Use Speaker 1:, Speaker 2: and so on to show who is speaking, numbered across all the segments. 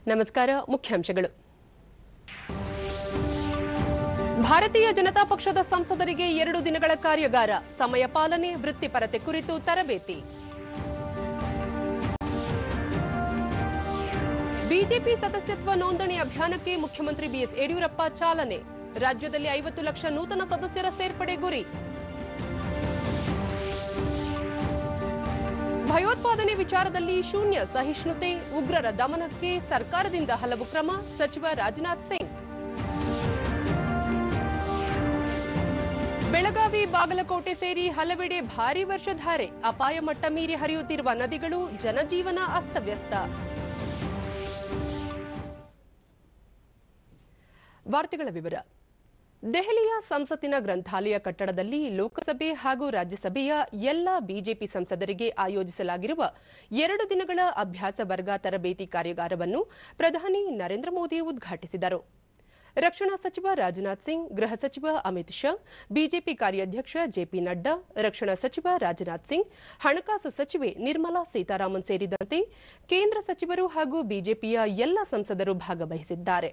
Speaker 1: ನಮಸ್ಕಾರ ಮುಖ್ಯಾಂಶಗಳು ಭಾರತೀಯ ಜನತಾ ಪಕ್ಷದ ಸಂಸದರಿಗೆ ಎರಡು ದಿನಗಳ ಕಾರ್ಯಾಗಾರ ಸಮಯ ಪಾಲನೆ ವೃತ್ತಿಪರತೆ ಕುರಿತು ತರಬೇತಿ ಬಿಜೆಪಿ ಸದಸ್ಯತ್ವ ನೋಂದಣಿ ಅಭಿಯಾನಕ್ಕೆ ಮುಖ್ಯಮಂತ್ರಿ ಬಿಎಸ್ ಯಡಿಯೂರಪ್ಪ ಚಾಲನೆ ರಾಜ್ಯದಲ್ಲಿ ಐವತ್ತು ಲಕ್ಷ ನೂತನ ಸದಸ್ಯರ ಸೇರ್ಪಡೆ ಗುರಿ ಭಯೋತ್ಪಾದನೆ ವಿಚಾರದಲ್ಲಿ ಶೂನ್ಯ ಸಹಿಷ್ಣುತೆ ಉಗ್ರರ ದಮನಕ್ಕೆ ಸರ್ಕಾರದಿಂದ ಹಲವು ಕ್ರಮ ಸಚಿವ ರಾಜನಾಥ್ ಸಿಂಗ್ ಬೆಳಗಾವಿ ಬಾಗಲಕೋಟೆ ಸೇರಿ ಹಲವೆಡೆ ಭಾರೀ ವರ್ಷಧಾರೆ ಅಪಾಯ ಮಟ್ಟ ಮೀರಿ ಹರಿಯುತ್ತಿರುವ ನದಿಗಳು ಜನಜೀವನ ಅಸ್ತವ್ಯಸ್ತ ವಾರ್ತೆಗಳ ವಿವರ ದೆಹಲಿಯ ಸಂಸತ್ತಿನ ಗ್ರಂಥಾಲಯ ಕಟ್ಟಡದಲ್ಲಿ ಲೋಕಸಭೆ ಹಾಗೂ ರಾಜ್ಯಸಭೆಯ ಎಲ್ಲ ಬಿಜೆಪಿ ಸಂಸದರಿಗೆ ಆಯೋಜಿಸಲಾಗಿರುವ ಎರಡು ದಿನಗಳ ಅಭ್ಯಾಸ ವರ್ಗ ತರಬೇತಿ ಕಾರ್ಯಾಗಾರವನ್ನು ಪ್ರಧಾನಿ ನರೇಂದ್ರ ಮೋದಿ ಉದ್ಘಾಟಿಸಿದರು ರಕ್ಷಣಾ ಸಚಿವ ರಾಜನಾಥ್ ಸಿಂಗ್ ಗೃಹ ಸಚಿವ ಅಮಿತ್ ಶಾ ಬಿಜೆಪಿ ಕಾರ್ಯಾಧ್ಯಕ್ಷ ಜೆಪಿ ನಡ್ಡಾ ರಕ್ಷಣಾ ಸಚಿವ ರಾಜನಾಥ್ ಸಿಂಗ್ ಹಣಕಾಸು ಸಚಿವೆ ನಿರ್ಮಲಾ ಸೀತಾರಾಮನ್ ಸೇರಿದಂತೆ ಕೇಂದ್ರ ಸಚಿವರು ಹಾಗೂ ಬಿಜೆಪಿಯ ಎಲ್ಲ ಸಂಸದರು ಭಾಗವಹಿಸಿದ್ದಾರೆ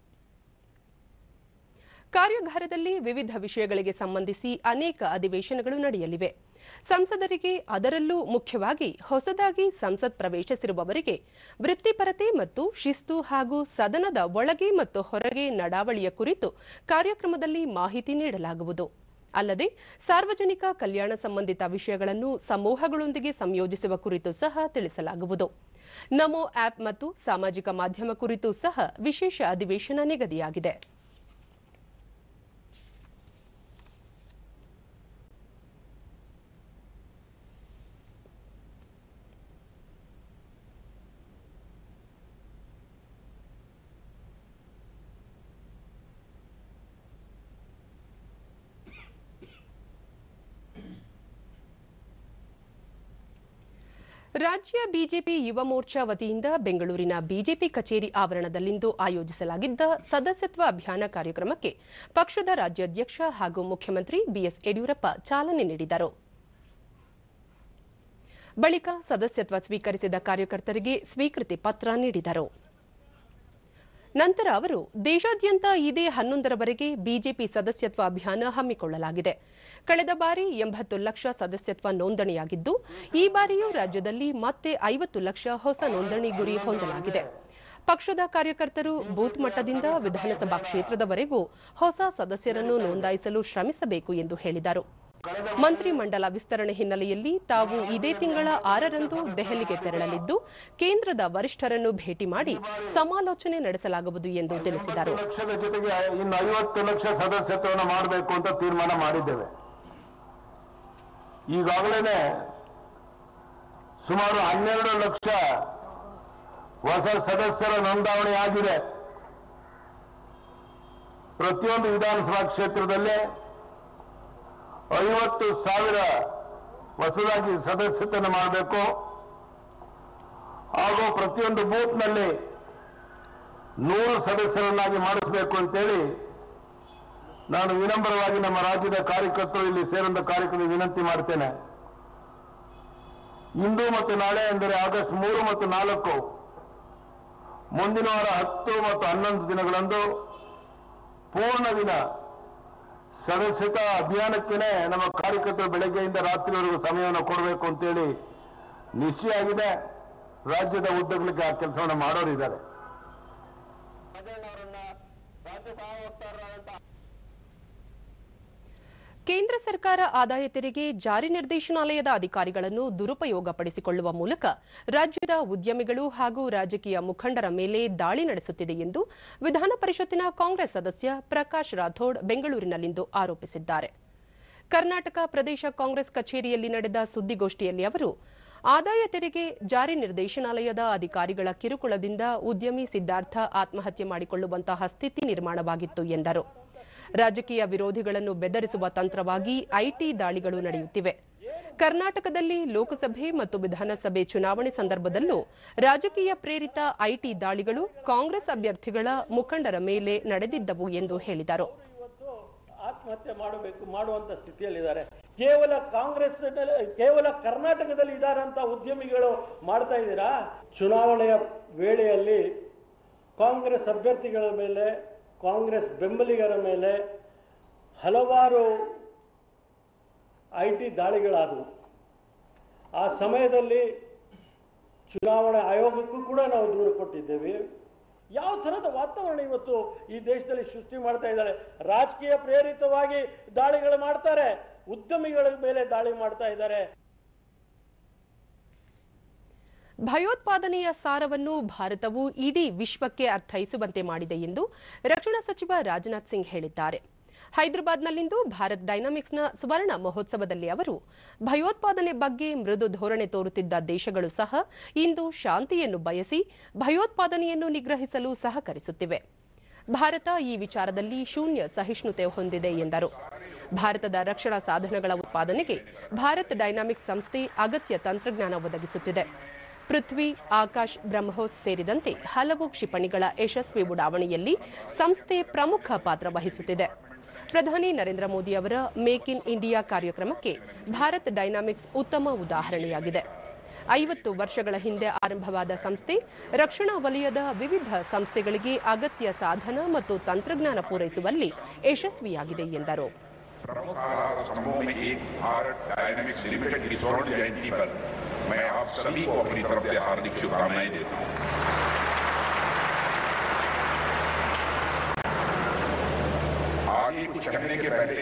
Speaker 1: ಕಾರ್ಯಾಗಾರದಲ್ಲಿ ವಿವಿಧ ವಿಷಯಗಳಿಗೆ ಸಂಬಂಧಿಸಿ ಅನೇಕ ಅಧಿವೇಶನಗಳು ನಡೆಯಲಿವೆ ಸಂಸದರಿಗೆ ಅದರಲ್ಲೂ ಮುಖ್ಯವಾಗಿ ಹೊಸದಾಗಿ ಸಂಸತ್ ಪ್ರವೇಶಿಸಿರುವವರಿಗೆ ವೃತ್ತಿಪರತೆ ಮತ್ತು ಶಿಸ್ತು ಹಾಗೂ ಸದನದ ಒಳಗೆ ಮತ್ತು ಹೊರಗೆ ನಡಾವಳಿಯ ಕುರಿತು ಕಾರ್ಯಕ್ರಮದಲ್ಲಿ ಮಾಹಿತಿ ನೀಡಲಾಗುವುದು ಅಲ್ಲದೆ ಸಾರ್ವಜನಿಕ ಕಲ್ಯಾಣ ಸಂಬಂಧಿತ ವಿಷಯಗಳನ್ನು ಸಮೂಹಗಳೊಂದಿಗೆ ಸಂಯೋಜಿಸುವ ಕುರಿತು ಸಹ ತಿಳಿಸಲಾಗುವುದು ನಮೋ ಆಪ್ ಮತ್ತು ಸಾಮಾಜಿಕ ಮಾಧ್ಯಮ ಕುರಿತು ಸಹ ವಿಶೇಷ ಅಧಿವೇಶನ ನಿಗದಿಯಾಗಿದೆ ರಾಜ್ಯ ಬಿಜೆಪಿ ಯುವ ಮೋರ್ಚಾ ವತಿಯಿಂದ ಬೆಂಗಳೂರಿನ ಬಿಜೆಪಿ ಕಚೇರಿ ಆವರಣದಲ್ಲಿಂದು ಆಯೋಜಿಸಲಾಗಿದ್ದ ಸದಸ್ಯತ್ವ ಅಭಿಯಾನ ಕಾರ್ಯಕ್ರಮಕ್ಕೆ ಪಕ್ಷದ ರಾಜ್ಯಾಧ್ಯಕ್ಷ ಹಾಗೂ ಮುಖ್ಯಮಂತ್ರಿ ಬಿಎಸ್ ಯಡಿಯೂರಪ್ಪ ಚಾಲನೆ ನೀಡಿದರು ಬಳಿಕ ಸದಸ್ಯತ್ವ ಸ್ವೀಕರಿಸಿದ ಕಾರ್ಯಕರ್ತರಿಗೆ ಸ್ವೀಕೃತಿ ಪತ್ರ ನೀಡಿದರು ನಂತರ ಅವರು ದೇಶಾದ್ಯಂತ ಇದೇ ಹನ್ನೊಂದರವರೆಗೆ ಬಿಜೆಪಿ ಸದಸ್ಯತ್ವ ಅಭಿಯಾನ ಹಮ್ಮಿಕೊಳ್ಳಲಾಗಿದೆ ಕಳೆದ ಬಾರಿ ಎಂಬತ್ತು ಲಕ್ಷ ಸದಸ್ಯತ್ವ ನೋಂದಣಿಯಾಗಿದ್ದು ಈ ಬಾರಿಯೂ ರಾಜ್ಯದಲ್ಲಿ ಮತ್ತೆ ಐವತ್ತು ಲಕ್ಷ ಹೊಸ ನೋಂದಣಿ ಗುರಿ ಹೊಂದಲಾಗಿದೆ ಪಕ್ಷದ ಕಾರ್ಯಕರ್ತರು ಬೂತ್ ಮಟ್ಟದಿಂದ ವಿಧಾನಸಭಾ ಕ್ಷೇತ್ರದವರೆಗೂ ಹೊಸ ಸದಸ್ಯರನ್ನು ನೋಂದಾಯಿಸಲು ಶ್ರಮಿಸಬೇಕು ಎಂದು ಹೇಳಿದರು ಮಂತ್ರಿ ಮಂಡಲ ವಿಸ್ತರಣೆ ಹಿನ್ನೆಲೆಯಲ್ಲಿ ತಾವು ಇದೇ ತಿಂಗಳ ಆರರಂದು ದೆಹಲಿಗೆ ತೆರಳಲಿದ್ದು ಕೇಂದ್ರದ ವರಿಷ್ಠರನ್ನು ಭೇಟಿ ಮಾಡಿ ಸಮಾಲೋಚನೆ ನಡೆಸಲಾಗುವುದು ಎಂದು ತಿಳಿಸಿದರು
Speaker 2: ಲಕ್ಷದ ಜೊತೆಗೆ ಇನ್ನು ಐವತ್ತು ಲಕ್ಷ ಸದಸ್ಯತ್ವವನ್ನು ಮಾಡಬೇಕು ಅಂತ ತೀರ್ಮಾನ ಮಾಡಿದ್ದೇವೆ ಈಗಾಗಲೇ ಸುಮಾರು ಹನ್ನೆರಡು ಲಕ್ಷ ಹೊಸ ಸದಸ್ಯರ ನೋಂದಾವಣಿ ಆಗಿದೆ ಪ್ರತಿಯೊಂದು ವಿಧಾನಸಭಾ ಕ್ಷೇತ್ರದಲ್ಲಿ ಐವತ್ತು ಸಾವಿರ ಹೊಸದಾಗಿ ಸದಸ್ಯತ್ವವನ್ನು ಮಾಡಬೇಕು ಹಾಗೂ ಪ್ರತಿಯೊಂದು ಬೂತ್ನಲ್ಲಿ ನೂರು ಸದಸ್ಯರನ್ನಾಗಿ ಮಾಡಿಸಬೇಕು ಅಂತೇಳಿ ನಾನು ವಿನಮ್ರವಾಗಿ ನಮ್ಮ ರಾಜ್ಯದ ಕಾರ್ಯಕರ್ತರು ಇಲ್ಲಿ ಸೇರಿದ ಕಾರ್ಯಕ್ರಮ ವಿನಂತಿ ಮಾಡ್ತೇನೆ ಇಂದು ಮತ್ತು ನಾಳೆ ಅಂದರೆ ಆಗಸ್ಟ್ ಮೂರು ಮತ್ತು ನಾಲ್ಕು ಮುಂದಿನ ವಾರ ಹತ್ತು ಮತ್ತು ಹನ್ನೊಂದು ದಿನಗಳಂದು ಪೂರ್ಣ ದಿನ ಸದಸ್ಯತಾ ಅಭಿಯಾನಕ್ಕೇನೆ ನಮ್ಮ ಕಾರ್ಯಕರ್ತರು ಬೆಳಗ್ಗೆಯಿಂದ ರಾತ್ರಿವರೆಗೂ ಸಮಯವನ್ನು ಕೊಡಬೇಕು ಅಂತೇಳಿ ನಿಶ್ಚಯ ಆಗಿದೆ ರಾಜ್ಯದ ಉದ್ದಗಲಿಕ್ಕೆ ಆ ಕೆಲಸವನ್ನು ಮಾಡೋರಿದ್ದಾರೆ
Speaker 1: ಕೇಂದ್ರ ಸರ್ಕಾರ ಆದಾಯ ತೆರಿಗೆ ಜಾರಿ ನಿರ್ದೇಶನಾಲಯದ ಅಧಿಕಾರಿಗಳನ್ನು ದುರುಪಯೋಗಪಡಿಸಿಕೊಳ್ಳುವ ಮೂಲಕ ರಾಜ್ಯದ ಉದ್ಯಮಿಗಳು ಹಾಗೂ ರಾಜಕೀಯ ಮುಖಂಡರ ಮೇಲೆ ದಾಳಿ ನಡೆಸುತ್ತಿದೆ ಎಂದು ವಿಧಾನ ಪರಿಷತ್ತಿನ ಕಾಂಗ್ರೆಸ್ ಸದಸ್ಯ ಪ್ರಕಾಶ್ ರಾಥೋಡ್ ಬೆಂಗಳೂರಿನಲ್ಲಿಂದು ಆರೋಪಿಸಿದ್ದಾರೆ ಕರ್ನಾಟಕ ಪ್ರದೇಶ ಕಾಂಗ್ರೆಸ್ ಕಚೇರಿಯಲ್ಲಿ ನಡೆದ ಸುದ್ದಿಗೋಷ್ಠಿಯಲ್ಲಿ ಅವರು ಆದಾಯ ತೆರಿಗೆ ಜಾರಿ ನಿರ್ದೇಶನಾಲಯದ ಅಧಿಕಾರಿಗಳ ಕಿರುಕುಳದಿಂದ ಉದ್ಯಮಿ ಸಿದ್ದಾರ್ಥ ಆತ್ಮಹತ್ಯೆ ಮಾಡಿಕೊಳ್ಳುವಂತಹ ಸ್ಥಿತಿ ನಿರ್ಮಾಣವಾಗಿತ್ತು ಎಂದರು ರಾಜಕೀಯ ವಿರೋಧಿಗಳನ್ನು ಬೆದರಿಸುವ ತಂತ್ರವಾಗಿ ಐಟಿ ದಾಳಿಗಳು ನಡೆಯುತ್ತಿವೆ ಕರ್ನಾಟಕದಲ್ಲಿ ಲೋಕಸಭೆ ಮತ್ತು ವಿಧಾನಸಭೆ ಚುನಾವಣೆ ಸಂದರ್ಭದಲ್ಲೂ ರಾಜಕೀಯ ಪ್ರೇರಿತ ಐಟಿ ದಾಳಿಗಳು ಕಾಂಗ್ರೆಸ್ ಅಭ್ಯರ್ಥಿಗಳ ಮುಖಂಡರ ಮೇಲೆ ನಡೆದಿದ್ದವು ಎಂದು ಹೇಳಿದರು
Speaker 3: ಇವತ್ತು ಆತ್ಮಹತ್ಯೆ ಮಾಡಬೇಕು ಮಾಡುವಂತ ಸ್ಥಿತಿಯಲ್ಲಿದ್ದಾರೆ ಕೇವಲ ಕಾಂಗ್ರೆಸ್ ಕೇವಲ ಕರ್ನಾಟಕದಲ್ಲಿ ಇದ್ದಾರಂತ ಉದ್ಯಮಿಗಳು ಮಾಡ್ತಾ ಇದ್ದೀರಾ ಚುನಾವಣೆಯ ವೇಳೆಯಲ್ಲಿ ಕಾಂಗ್ರೆಸ್ ಅಭ್ಯರ್ಥಿಗಳ ಮೇಲೆ ಕಾಂಗ್ರೆಸ್ ಬೆಂಬಲಿಗರ ಮೇಲೆ ಹಲವಾರು ಐ ಟಿ ದಾಳಿಗಳಾದವು ಆ ಸಮಯದಲ್ಲಿ ಚುನಾವಣಾ ಆಯೋಗಕ್ಕೂ ಕೂಡ ನಾವು ದೂರು ಕೊಟ್ಟಿದ್ದೇವೆ ಯಾವ ಥರದ ವಾತಾವರಣ ಇವತ್ತು ಈ ದೇಶದಲ್ಲಿ ಸೃಷ್ಟಿ ಮಾಡ್ತಾ ಇದ್ದಾರೆ ರಾಜಕೀಯ ಪ್ರೇರಿತವಾಗಿ ದಾಳಿಗಳು ಮಾಡ್ತಾರೆ ಉದ್ಯಮಿಗಳ ಮೇಲೆ ದಾಳಿ ಮಾಡ್ತಾ ಇದ್ದಾರೆ
Speaker 1: ಭಯೋತ್ಪಾದನೆಯ ಸಾರವನ್ನು ಭಾರತವು ಇಡೀ ವಿಶ್ವಕ್ಕೆ ಅರ್ಥೈಸುವಂತೆ ಮಾಡಿದೆ ಎಂದು ರಕ್ಷಣಾ ಸಚಿವ ರಾಜನಾಥ್ ಸಿಂಗ್ ಹೇಳಿದ್ದಾರೆ ಹೈದರಾಬಾದ್ನಲ್ಲಿಂದು ಭಾರತ್ ಡೈನಾಮಿಕ್ಸ್ನ ಸುವರ್ಣ ಮಹೋತ್ಸವದಲ್ಲಿ ಅವರು ಭಯೋತ್ಪಾದನೆ ಬಗ್ಗೆ ಮೃದು ಧೋರಣೆ ತೋರುತ್ತಿದ್ದ ದೇಶಗಳು ಸಹ ಇಂದು ಶಾಂತಿಯನ್ನು ಬಯಸಿ ಭಯೋತ್ಪಾದನೆಯನ್ನು ನಿಗ್ರಹಿಸಲು ಸಹಕರಿಸುತ್ತಿವೆ ಭಾರತ ಈ ವಿಚಾರದಲ್ಲಿ ಶೂನ್ಯ ಸಹಿಷ್ಣುತೆ ಹೊಂದಿದೆ ಎಂದರು ಭಾರತದ ರಕ್ಷಣಾ ಸಾಧನಗಳ ಉತ್ಪಾದನೆಗೆ ಭಾರತ್ ಡೈನಾಮಿಕ್ಸ್ ಸಂಸ್ಥೆ ಅಗತ್ಯ ತಂತ್ರಜ್ಞಾನ ಒದಗಿಸುತ್ತಿದೆ ಪೃಥ್ವಿ ಆಕಾಶ್ ಬ್ರಹ್ಮೋಸ್ ಸೇರಿದಂತೆ ಹಲವು ಕ್ಷಿಪಣಿಗಳ ಯಶಸ್ವಿ ಉಡಾವಣೆಯಲ್ಲಿ ಸಂಸ್ಥೆ ಪ್ರಮುಖ ಪಾತ್ರ ವಹಿಸುತ್ತಿದೆ ಪ್ರಧಾನಿ ನರೇಂದ್ರ ಮೋದಿ ಅವರ ಮೇಕ್ ಇನ್ ಇಂಡಿಯಾ ಕಾರ್ಯಕ್ರಮಕ್ಕೆ ಭಾರತ್ ಡೈನಾಮಿಕ್ಸ್ ಉತ್ತಮ ಉದಾಹರಣೆಯಾಗಿದೆ ಐವತ್ತು ವರ್ಷಗಳ ಹಿಂದೆ ಆರಂಭವಾದ ಸಂಸ್ಥೆ ರಕ್ಷಣಾ ವಲಯದ ವಿವಿಧ ಸಂಸ್ಥೆಗಳಿಗೆ ಅಗತ್ಯ ಸಾಧನ ಮತ್ತು ತಂತ್ರಜ್ಞಾನ ಪೂರೈಸುವಲ್ಲಿ ಯಶಸ್ವಿಯಾಗಿದೆ ಎಂದರು
Speaker 4: प्रमुख आधार स्तंभों में एक भारत डायनेमिक्स लिमिटेड की स्वर्ण जयंती पर मैं आप सभी को अपनी तरफ से हार्दिक शुभकामनाएं देता हूं आगे कुछ कहने के पहले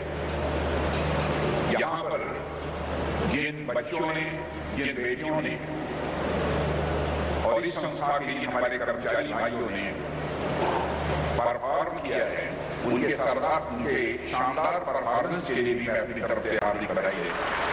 Speaker 4: यहां पर जिन बच्चों ने जिन बेटियों ने और इस संस्था के जिन हमारे कर्मचारी भाइयों ने परफॉर्म किया है उनके सरदार उनके शानदार परफॉर्मेंस के लिए भी मैं अपनी तरफ से हार्दिक बधाई देता हूं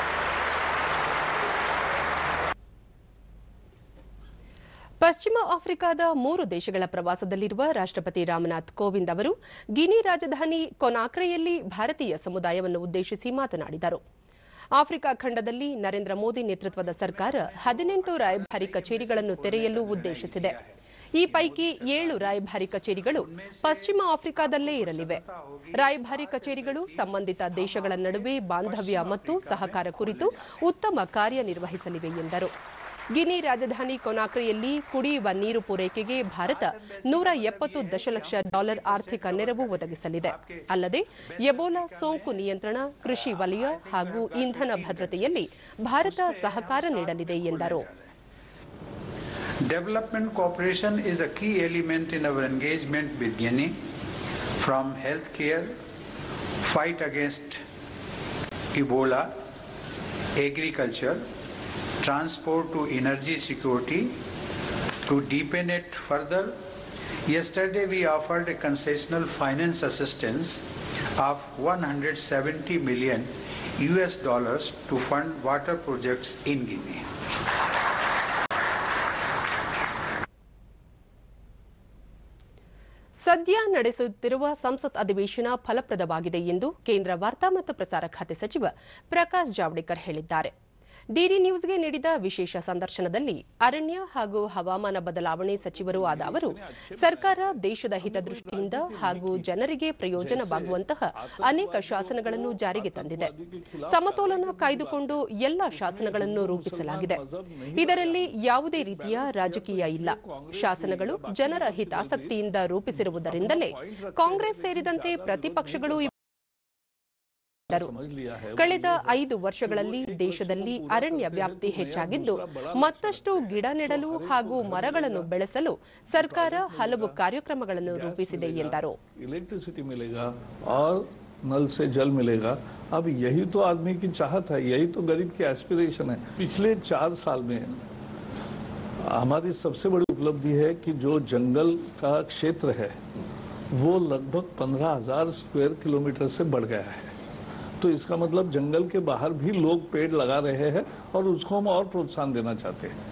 Speaker 1: ಪಶ್ಚಿಮ ಆಫ್ರಿಕಾದ ಮೂರು ದೇಶಗಳ ಪ್ರವಾಸದಲ್ಲಿರುವ ರಾಷ್ಟ್ರಪತಿ ರಾಮನಾಥ್ ಕೋವಿಂದ್ ಅವರು ಗಿನಿ ರಾಜಧಾನಿ ಕೊನಾಕ್ರೆಯಲ್ಲಿ ಭಾರತೀಯ ಸಮುದಾಯವನ್ನು ಉದ್ದೇಶಿಸಿ ಮಾತನಾಡಿದರು ಆಫ್ರಿಕಾ ಖಂಡದಲ್ಲಿ ನರೇಂದ್ರ ಮೋದಿ ನೇತೃತ್ವದ ಸರ್ಕಾರ ಹದಿನೆಂಟು ರಾಯಭಾರಿ ಕಚೇರಿಗಳನ್ನು ತೆರೆಯಲು ಉದ್ದೇಶಿಸಿದೆ ಈ ಪೈಕಿ ಏಳು ರಾಯಭಾರಿ ಕಚೇರಿಗಳು ಪಶ್ಚಿಮ ಆಫ್ರಿಕಾದಲ್ಲೇ ಇರಲಿವೆ ರಾಯಭಾರಿ ಕಚೇರಿಗಳು ಸಂಬಂಧಿತ ದೇಶಗಳ ನಡುವೆ ಬಾಂಧವ್ಯ ಮತ್ತು ಸಹಕಾರ ಕುರಿತು ಉತ್ತಮ ಕಾರ್ಯನಿರ್ವಹಿಸಲಿವೆ ಎಂದರು ಗಿನಿ ರಾಜಧಾನಿ ಕೊನಾಕ್ರೆಯಲ್ಲಿ ಕುಡಿಯುವ ನೀರು ಪೂರೈಕೆಗೆ ಭಾರತ ನೂರ ಎಪ್ಪತ್ತು ದಶಲಕ್ಷ ಡಾಲರ್ ಆರ್ಥಿಕ ನೆರವು ಒದಗಿಸಲಿದೆ ಅಲ್ಲದೆ ಎಬೋಲಾ ಸೋಂಕು ನಿಯಂತ್ರಣ ಕೃಷಿ ವಲಯ ಹಾಗೂ ಇಂಧನ ಭದ್ರತೆಯಲ್ಲಿ ಭಾರತ ಸಹಕಾರ ನೀಡಲಿದೆ ಎಂದರು
Speaker 5: Development cooperation is a key element in our engagement with Guinea, from healthcare, fight against Ebola, agriculture, transport to energy security. To deepen it further, yesterday we offered a concessional finance assistance of 170 million US dollars to fund water projects in Guinea.
Speaker 1: ಸದ್ಯ ನಡೆಸುತ್ತಿರುವ ಸಂಸತ್ ಅಧಿವೇಶನ ಫಲಪ್ರದವಾಗಿದೆ ಎಂದು ಕೇಂದ್ರ ವಾರ್ತಾ ಮತ್ತು ಪ್ರಸಾರ ಖಾತೆ ಸಚಿವ ಪ್ರಕಾಶ್ ಜಾವಡೇಕರ್ ಹೇಳಿದ್ದಾರೆ ಡಿಡಿ ನ್ಯೂಸ್ಗೆ ನೀಡಿದ ವಿಶೇಷ ಸಂದರ್ಶನದಲ್ಲಿ ಅರಣ್ಯ ಹಾಗೂ ಹವಾಮಾನ ಬದಲಾವಣೆ ಸಚಿವರೂ ಆದ ಅವರು ಸರ್ಕಾರ ದೇಶದ ಹಿತದೃಷ್ಟಿಯಿಂದ ಹಾಗೂ ಜನರಿಗೆ ಪ್ರಯೋಜನವಾಗುವಂತಹ ಅನೇಕ ಶಾಸನಗಳನ್ನು ಜಾರಿಗೆ ತಂದಿದೆ ಸಮತೋಲನ ಕಾಯ್ದುಕೊಂಡು ಎಲ್ಲ ಶಾಸನಗಳನ್ನು ರೂಪಿಸಲಾಗಿದೆ ಇದರಲ್ಲಿ ಯಾವುದೇ ರೀತಿಯ ರಾಜಕೀಯ ಇಲ್ಲ ಶಾಸನಗಳು ಜನರ ಹಿತಾಸಕ್ತಿಯಿಂದ ರೂಪಿಸಿರುವುದರಿಂದಲೇ ಕಾಂಗ್ರೆಸ್ ಸೇರಿದಂತೆ ಪ್ರತಿಪಕ್ಷಗಳು ಎಂದರು. ಕಳೆದ ಐದು ವರ್ಷಗಳಲ್ಲಿ ದೇಶದಲ್ಲಿ ಅರಣ್ಯ ವ್ಯಾಪ್ತಿ ಹೆಚ್ಚಾಗಿದ್ದು ಮತ್ತಷ್ಟು ಗಿಡ ನೆಡಲು ಹಾಗೂ ಮರಗಳನ್ನು ಬೆಳೆಸಲು ಸರ್ಕಾರ ಹಲವು ಕಾರ್ಯಕ್ರಮಗಳನ್ನು ರೂಪಿಸಿದೆ ಎಂದರು
Speaker 6: इलेक्ट्रिसिटी मिलेगा और नल से जल मिलेगा अब यही तो आदमी की चाहत है यही तो गरीब की एस्पिरेशन है पिछले चार साल में हमारी सबसे बड़ी उपलब्धि है कि जो जंगल का क्षेत्र है वो लगभग पंद्रह हजार स्क्वायर किलोमीटर से बढ़ गया है तो इसका मतलब जंगल के बाहर भी लोग पेड़ लगा रहे हैं और उसको हम और प्रोत्साहन देना चाहते हैं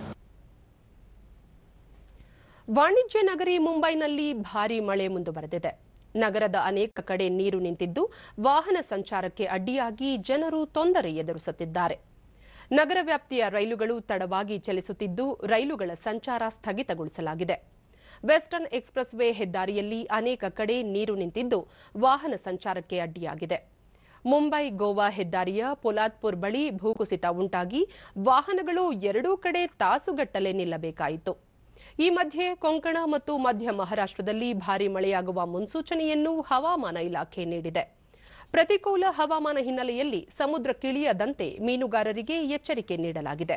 Speaker 1: ವಾಣಿಜ್ಯ ನಗರಿ ಮುಂಬೈನಲ್ಲಿ ಭಾರೀ ಮಳೆ ಮುಂದುವರೆದಿದೆ ನಗರದ ಅನೇಕ ಕಡೆ ನೀರು ನಿಂತಿದ್ದು ವಾಹನ ಸಂಚಾರಕ್ಕೆ ಅಡ್ಡಿಯಾಗಿ ಜನರು ತೊಂದರೆ ಎದುರಿಸುತ್ತಿದ್ದಾರೆ ನಗರ ವ್ಯಾಪ್ತಿಯ ರೈಲುಗಳು ತಡವಾಗಿ ಚಲಿಸುತ್ತಿದ್ದು ರೈಲುಗಳ ಸಂಚಾರ ಸ್ಥಗಿತಗೊಳಿಸಲಾಗಿದೆ ವೆಸ್ಟರ್ನ್ ಎಕ್ಸ್ಪ್ರೆಸ್ ವೇ ಹೆದ್ದಾರಿಯಲ್ಲಿ ಅನೇಕ ಕಡೆ ನೀರು ನಿಂತಿದ್ದು ವಾಹನ ಸಂಚಾರಕ್ಕೆ ಅಡ್ಡಿಯಾಗಿದೆ ಮುಂಬೈ ಗೋವಾ ಹೆದ್ದಾರಿಯ ಪೊಲಾದ್ಪುರ್ ಬಳಿ ಭೂಕುಸಿತ ಉಂಟಾಗಿ ವಾಹನಗಳು ಎರಡೂ ಕಡೆ ತಾಸುಗಟ್ಟಲೆ ನಿಲ್ಲಬೇಕಾಯಿತು ಈ ಮಧ್ಯೆ ಕೊಂಕಣ ಮತ್ತು ಮಧ್ಯ ಮಹಾರಾಷ್ಟ್ರದಲ್ಲಿ ಭಾರೀ ಮಳೆಯಾಗುವ ಮುನ್ಸೂಚನೆಯನ್ನು ಹವಾಮಾನ ಇಲಾಖೆ ನೀಡಿದೆ ಪ್ರತಿಕೂಲ ಹವಾಮಾನ ಹಿನ್ನೆಲೆಯಲ್ಲಿ ಸಮುದ್ರಕ್ಕಿಳಿಯದಂತೆ ಮೀನುಗಾರರಿಗೆ ಎಚ್ಚರಿಕೆ ನೀಡಲಾಗಿದೆ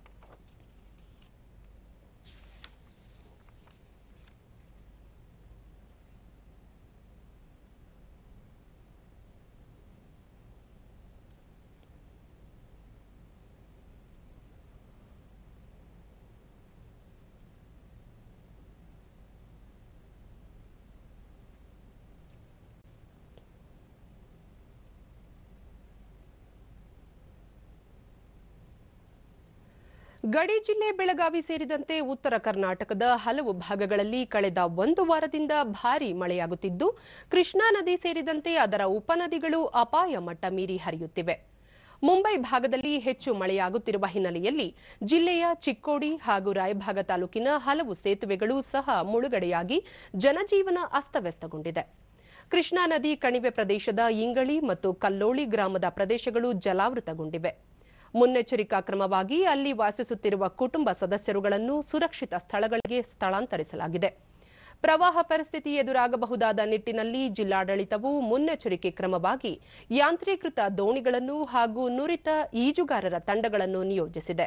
Speaker 1: ಗಡಿ ಜಿಲ್ಲೆ ಬೆಳಗಾವಿ ಸೇರಿದಂತೆ ಉತ್ತರ ಕರ್ನಾಟಕದ ಹಲವು ಭಾಗಗಳಲ್ಲಿ ಕಳೆದ ಒಂದು ವಾರದಿಂದ ಭಾರೀ ಮಳೆಯಾಗುತ್ತಿದ್ದು ಕೃಷ್ಣಾ ನದಿ ಸೇರಿದಂತೆ ಅದರ ಉಪನದಿಗಳು ಅಪಾಯ ಮಟ್ಟ ಮೀರಿ ಹರಿಯುತ್ತಿವೆ ಮುಂಬೈ ಭಾಗದಲ್ಲಿ ಹೆಚ್ಚು ಮಳೆಯಾಗುತ್ತಿರುವ ಹಿನ್ನೆಲೆಯಲ್ಲಿ ಜಿಲ್ಲೆಯ ಚಿಕ್ಕೋಡಿ ಹಾಗೂ ರಾಯಭಾಗ ತಾಲೂಕಿನ ಹಲವು ಸೇತುವೆಗಳು ಸಹ ಮುಳುಗಡೆಯಾಗಿ ಜನಜೀವನ ಅಸ್ತವ್ಯಸ್ತಗೊಂಡಿದೆ ಕೃಷ್ಣಾ ನದಿ ಕಣಿವೆ ಪ್ರದೇಶದ ಇಂಗಳಿ ಮತ್ತು ಕಲ್ಲೋಳಿ ಗ್ರಾಮದ ಪ್ರದೇಶಗಳು ಜಲಾವೃತಗೊಂಡಿವೆ ಮುನ್ನೆಚ್ಚರಿಕಾ ಕ್ರಮವಾಗಿ ಅಲ್ಲಿ ವಾಸಿಸುತ್ತಿರುವ ಕುಟುಂಬ ಸದಸ್ಯರುಗಳನ್ನು ಸುರಕ್ಷಿತ ಸ್ಥಳಗಳಿಗೆ ಸ್ಥಳಾಂತರಿಸಲಾಗಿದೆ ಪ್ರವಾಹ ಪರಿಸ್ಥಿತಿ ಎದುರಾಗಬಹುದಾದ ನಿಟ್ಟಿನಲ್ಲಿ ಜಿಲ್ಲಾಡಳಿತವು ಮುನ್ನೆಚ್ಚರಿಕೆ ಕ್ರಮವಾಗಿ ಯಾಂತ್ರೀಕೃತ ದೋಣಿಗಳನ್ನು ಹಾಗೂ ನುರಿತ ಈಜುಗಾರರ ತಂಡಗಳನ್ನು ನಿಯೋಜಿಸಿದೆ